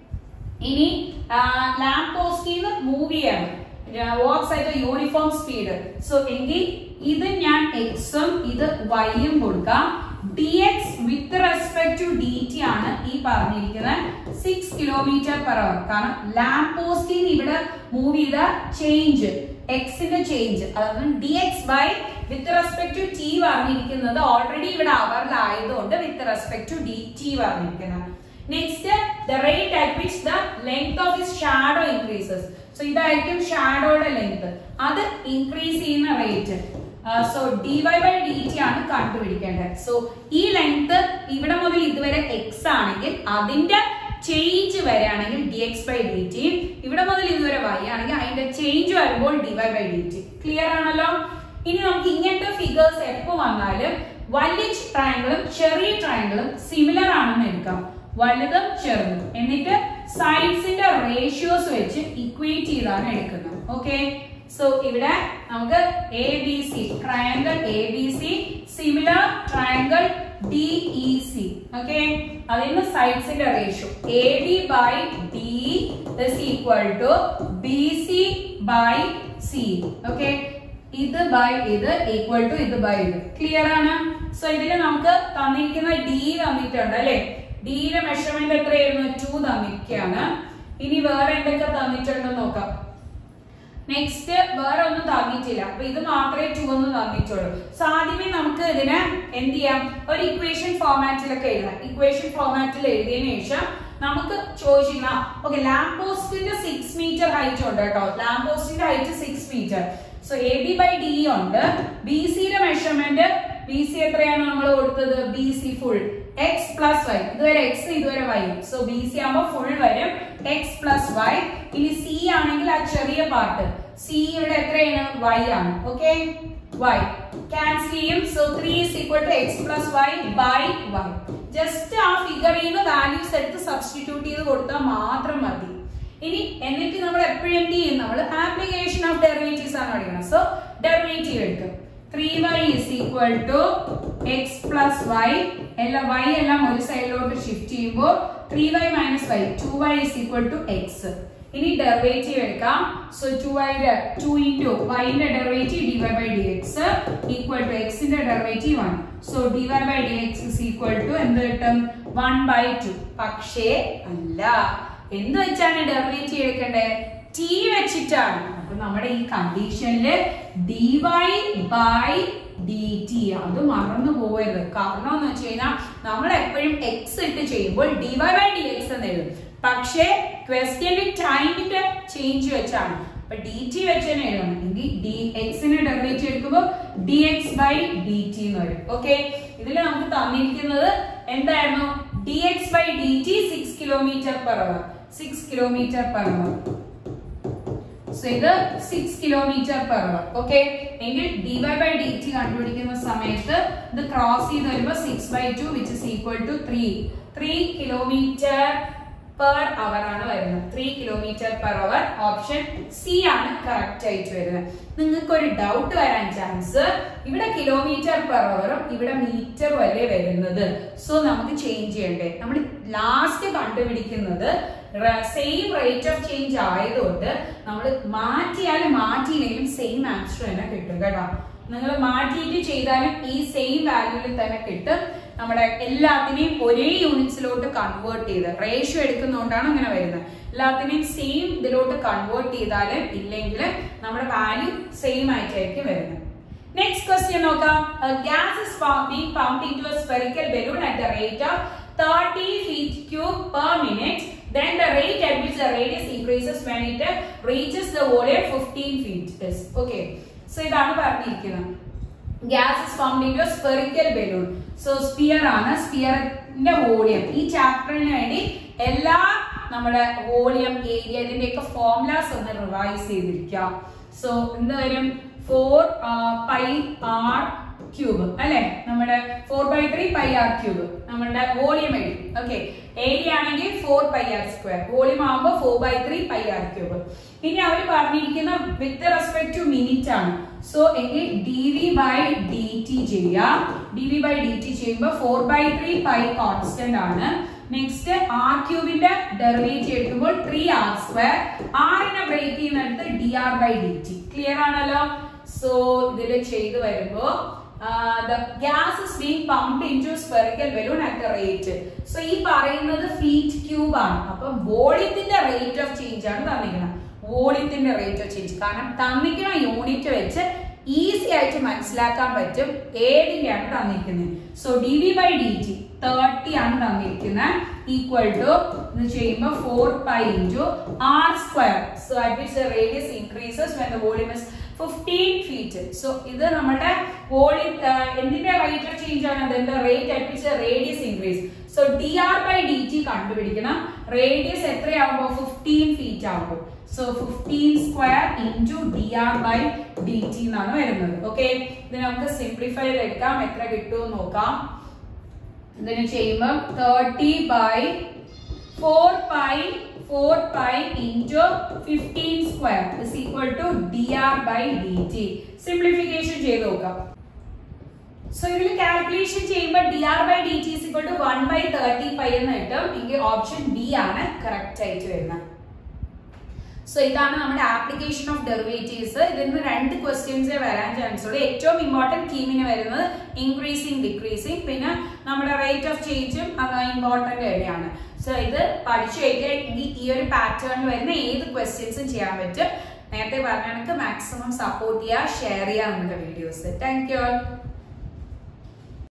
ഇനി ലാമ്പ് പോസ്റ്റിൽ നിന്ന് മൂവ് ചെയ്യാണ് വാക്സ് ആയിട്ട് യൂണിഫോം സ്പീഡ് സോ എങ്കിൽ ഇത് ഞാൻ എക്സും ഇത് വൈയും കൊടുക്കാം d x with respect to d t ആണ് ഈ പറഞ്ഞിരിക്കുന്നത് സിക്സ് കിലോമീറ്റർ പെർ അവർ കാരണം ലാമ്പ് പോസ്റ്റിൽ നിന്ന് ഇവിടെ മൂവ് ചെയ്ത ചേഞ്ച് എക്സിന്റെ ചേഞ്ച് അതായത് d X by with respect to t പറഞ്ഞിരിക്കുന്നത് ഓൾറെഡി ഇവിടെ അവറിലായതുകൊണ്ട് with respect to d t പറഞ്ഞിരിക്കുന്നത് next the rate at which the length of his shadow increases so ഇതായിരിക്കും ഷാഡോയുടെ ലെങ്ത് അത് ഇൻക്രീസ് ചെയ്യുന്ന rate so d Y by D t ആണ് കണ്ടുപിടിക്കേണ്ടത് സോ ഈ ലെങ്ത് ഇവിടെ മുതൽ ഇതുവരെ എക്സ് ആണെങ്കിൽ അതിന്റെ ചേഞ്ച് വരികയാണെങ്കിൽ d X by D t ഇവിടെ മുതൽ ഇതുവരെ വൈ ആണെങ്കിൽ അതിന്റെ ചേഞ്ച് വരുമ്പോൾ d Y by D T clear ആണല്ലോ ഇനി നമുക്ക് ഇങ്ങനത്തെ ഫിഗേഴ്സ് എപ്പോ വന്നാലും വലിയ ട്രയാങ്കിളും ചെറിയ ട്രയാങ്കിളും സിമിലർ ആണെന്ന് എടുക്കാം വലുതും ചെറുതും എന്നിട്ട് സൈഡ്സിന്റെ റേഷ്യോസ് വെച്ച് ഇക്വേറ്റ് ചെയ്താണ് എടുക്കുന്നത് ഓക്കെ സോ ഇവിടെ നമുക്ക് A B C triangle A B C similar triangle D E C okay അതിന് സൈഡ്സിന്റെ ratio A B by D is equal to B C by C okay ഇത് ബൈ ഇത് equal to ഇത് by ഇത് clear ആണ് so ഇതിൽ നമുക്ക് തന്നിരിക്കുന്ന ഡി തന്നിട്ടുണ്ട് അല്ലെ ഡിയുടെ മെഷർമെന്റ് എത്രയായിരുന്നു ടു തന്നിരിക്കുകയാണ് ഇനി വേറെ എന്തൊക്കെ തന്നിട്ടുണ്ടെന്ന് നോക്കാം നെക്സ്റ്റ് വേറെ ഒന്നും തന്നിട്ടില്ല അപ്പൊ ഇത് മാത്രമേ ടു ഒന്ന് തന്നിട്ടുള്ളൂ സോ ആദ്യമേ നമുക്ക് ഇതിനെ എന്ത് ചെയ്യാം ഒരു ഇക്വേഷൻ ഫോമാറ്റിലൊക്കെ എഴുതാം ഇക്വേഷൻ ഫോമാറ്റിൽ എഴുതിയതിനു ശേഷം നമുക്ക് ചോദിച്ചിരുന്ന ഓക്കെ ലാംപ് പോസ്റ്റിന്റെ സിക്സ് മീറ്റർ ഹൈറ്റ് ഉണ്ട് കേട്ടോ ലാംപ് പോസ്റ്റിന്റെ height six metre so A B by D ഉണ്ട് ബി സിയുടെ മെഷർമെന്റ് ബി സി എത്രയാണ് നമ്മൾ കൊടുത്തത് B C full x plus y ഇതുവരെ എക്സ് ഇതുവരെ വൈ സോ ബി സി ആകുമ്പോൾ ഫുൾ വരും എക്സ് പ്ലസ് വൈ ഇനി സി ആണെങ്കിൽ ആ ചെറിയ പാർട്ട് സി ഇവിടെ എത്രയാണ് വൈ ആണ് ഓക്കെ വൈ ക്യാൻസൽ ചെയ്യും so three is equal to X plus y by y just ആ ഫിഗറിൽ നിന്ന് വാല്യൂസ് എടുത്ത് സബ്സ്റ്റിറ്റ്യൂട്ട് ചെയ്ത് കൊടുത്താൽ മാത്രം മതി ഇനി എന്നിട്ട് നമ്മൾ എപ്പോഴും എന്ത് ചെയ്യും നമ്മൾ ആപ്ലിക്കേഷൻ ഓഫ് ഡെറിവേറ്റീവ്സ് ആണ് പഠിക്കുന്നത് സോ ഡെറിവേറ്റീവ് എടുക്കും three y is equal to X plus y എല്ലാം വൈ എല്ലാം ഒരു സൈഡിലോട്ട് ഷിഫ്റ്റ് ചെയ്യുമ്പോൾ three y minus y two y is equal to x ഇനി ഡെറിവേറ്റീവ് എടുക്കാം സോ ടു വൈയുടെ ടു ഇൻറ്റു വൈന്റെ derivative d Y by d x equal to എക്സിന്റെ ഡെറിവേറ്റീവ് ആണ് so d Y by d x is equal to എന്ത് കിട്ടും one by to പക്ഷേ അല്ല എന്ത് വെച്ചാണ് ഡെറിവേറ്റീവ് എടുക്കേണ്ടത് ടി വെച്ചിട്ടാണ് അപ്പൊ നമ്മുടെ ഈ കണ്ടീഷനില് d Y by D t അത് മറന്നു പോകരുത് കാരണം എന്ന് വെച്ച് കഴിഞ്ഞാൽ നമ്മൾ എപ്പോഴും എക്സ് ഇട്ട് ചെയ്യുമ്പോൾ d Y by d x എന്ന് എഴുതും പക്ഷേ ക്വസ്റ്റ്യനിൽ ടൈമിന്റെ ചേഞ്ച് വെച്ചാണ് അപ്പൊ ഡി ടി വെച്ച് തന്നെ എഴുതണം എങ്കിൽ ഡി എക്സിന്റെ ഡെറിവേറ്റീവ് എടുക്കുമ്പോൾ D X by D T എന്ന് വരും ഓക്കെ ഇതിൽ നമുക്ക് തന്നിരിക്കുന്നത് എന്തായിരുന്നു D X by D T six kilometre per hour six kilometre per hour so ഇത് six kilometre per hour okay എങ്കിൽ D Y by D T കണ്ടുപിടിക്കുന്ന സമയത്ത് ഇത് ക്രോസ് ചെയ്ത് വരുമ്പോൾ six by two which is equal to three three kilometre per hour ആണ് വരുന്നത് three kilometre per hour option C ആണ് കറക്റ്റ് ആയിട്ട് വരുന്നത് നിങ്ങൾക്ക് ഒരു ഡൗട്ട് വരാൻ ചാൻസ് ഇവിടെ കിലോമീറ്റർ പെർ അവറും ഇവിടെ മീറ്റർ വരെ വരുന്നത് സോ നമുക്ക് ചേഞ്ച് ചെയ്യണ്ടേ നമ്മൾ ലാസ്റ്റ് കണ്ടുപിടിക്കുന്നത് സെയിം റേറ്റ് ഓഫ് ചേഞ്ച് ആയതുകൊണ്ട് നമ്മൾ മാറ്റിയാലും മാറ്റിയില്ലെങ്കിലും സെയിം ആൻസർ തന്നെ കിട്ടും കേട്ടോ നിങ്ങൾ മാറ്റിയിട്ട് ചെയ്താലും ഈ സെയിം വാല്യൂവിൽ തന്നെ കിട്ടും നമ്മുടെ എല്ലാത്തിനെയും ഒരേ യൂണിറ്റ്സിലോട്ട് കൺവേർട്ട് ചെയ്ത് റേഷ്യോ എടുക്കുന്നതുകൊണ്ടാണ് അങ്ങനെ വരുന്നത് എല്ലാത്തിനെയും സെയിം ഇതിലോട്ട് കൺവേർട്ട് ചെയ്താലും ഇല്ലെങ്കിൽ നമ്മുടെ വാല്യൂ സെയിം ആയിട്ടായിരിക്കും വരുന്നത് നെക്സ്റ്റ് ക്വസ്റ്റ്യൻ നോക്കാം gas is being pump into spherical balloon at the rate of thirty feet cube per minute then the rate at which the radius increases when it uh, reaches the volume 15 feet is okay so ഇതാണ് പറഞ്ഞിരിക്കുന്നത് gas is pump in spherical balloon so sphere ആണ് സ്പിയറിന്റെ volume ഈ ചാപ്റ്ററിന് വേണ്ടി എല്ലാ നമ്മുടെ volume area ഇതിന്റെയൊക്കെ ഫോർമുലാസ് ഒന്ന് റിവൈസ് ചെയ്തിരിക്കാം സോ എന്ത് വരും ഫോർ പൈ ആർ ക്യൂബ് അല്ലെ നമ്മുടെ four by three pi R cube നമ്മുടെ വോളിയം എഴുതി ഓക്കെ ഏരിയ ആണെങ്കിൽ four pi R square volume ആകുമ്പോൾ four by three pi R cube ഇനി അവർ പറഞ്ഞിരിക്കുന്ന വിത്ത് റെസ്പെക്ട് ടു മിനിറ്റ് ആണ് സോ എങ്കിൽ D V by D T ചെയ്യാം D V by D T ചെയ്യുമ്പോൾ four by three pi constant ആണ് next R ക്യൂബിന്റെ ഡെറിവേറ്റീവ് എടുക്കുമ്പോൾ ത്രീ ആർ സ്ക്വയർ ആറിനെ ബ്രേക്ക് ചെയ്യുന്നിടത്ത് D R by D T clear ആണല്ലോ സോ ഇതിൽ ചെയ്തു വരുമ്പോ the gas is being pump into spherical balloon at the rate so ഈ പറയുന്നത് ഫീറ്റ് ക്യൂബ് ആണ് അപ്പൊ വോളിയത്തിന്റെ റേറ്റ് ഓഫ് ചേഞ്ച് ആണ് തന്നിരിക്കുന്നത് വോളിയത്തിന്റെ റേറ്റ് ഓഫ് ചേഞ്ച് കാരണം തന്നിരിക്കുന്ന യൂണിറ്റ് വെച്ച് ഈസി ആയിട്ട് മനസ്സിലാക്കാൻ പറ്റും ഏതിന്റെയാണ് തന്നിരിക്കുന്നത് so D V by D T thirty ആണ് തന്നിരിക്കുന്നത് ഈക്വൽ ടു ഇത് ചെയ്യുമ്പോൾ four pi into R square so at which the radius increases when the volume is fifteen feet so ഇത് നമ്മുടെ വോളിയം എന്തിന്റെ റേറ്റ് ഓഫ് ചേഞ്ച് ആണ് അതിന്റെ rate at which radius increase so D R by D T കണ്ടുപിടിക്കണം radius എത്രയാവുമ്പോൾ fifteen feet ആവുമ്പോൾ so fifteen square into D R by D T എന്നാണ് വരുന്നത് ഓക്കെ ഇത് നമുക്ക് സിംപ്ലിഫൈ എടുക്കാം എത്ര കിട്ടുമെന്ന് നോക്കാം ഇതിന് ചെയ്യുമ്പോൾ thirty by four pi four pi into fifteen square is equal to D R by D T simplification ചെയ്ത് നോക്കാം സോ ഇതിൽ കാൽക്കുലേഷൻ ചെയ്യുമ്പോൾ D R by D T is equal to one by thirty five എന്ന് കിട്ടും എങ്കിൽ option B ആണ് correct ആയിട്ട് വരുന്നത് സോ ഇതാണ് നമ്മുടെ ആപ്ലിക്കേഷൻ ഓഫ് ഡെറിവേറ്റീവ്സ് ഇതിൽ നിന്ന് രണ്ട് ക്വസ്റ്റ്യൻസ് വരാൻ ചാൻസ് ഉള്ളൂ ഏറ്റവും ഇമ്പോർട്ടൻറ്റ് കീമിന് വരുന്നത് ഇൻക്രീസിങ് ഡിക്രീസിങ് പിന്നെ നമ്മുടെ റേറ്റ് ഓഫ് ചേഞ്ചും അത് ഇമ്പോർട്ടൻ്റ് തന്നെയാണ് സോ ഇത് പഠിച്ചു കഴിഞ്ഞാൽ ഈ ഒരു പാറ്റേണിൽ വരുന്ന ഏത് ക്വസ്റ്റ്യൻസും ചെയ്യാൻ പറ്റും നേരത്തെ പറഞ്ഞ കണക്ക് മാക്സിമം സപ്പോർട്ട് ചെയ്യുക ഷെയർ ചെയ്യുക നമ്മുടെ വീഡിയോസ് താങ്ക് യു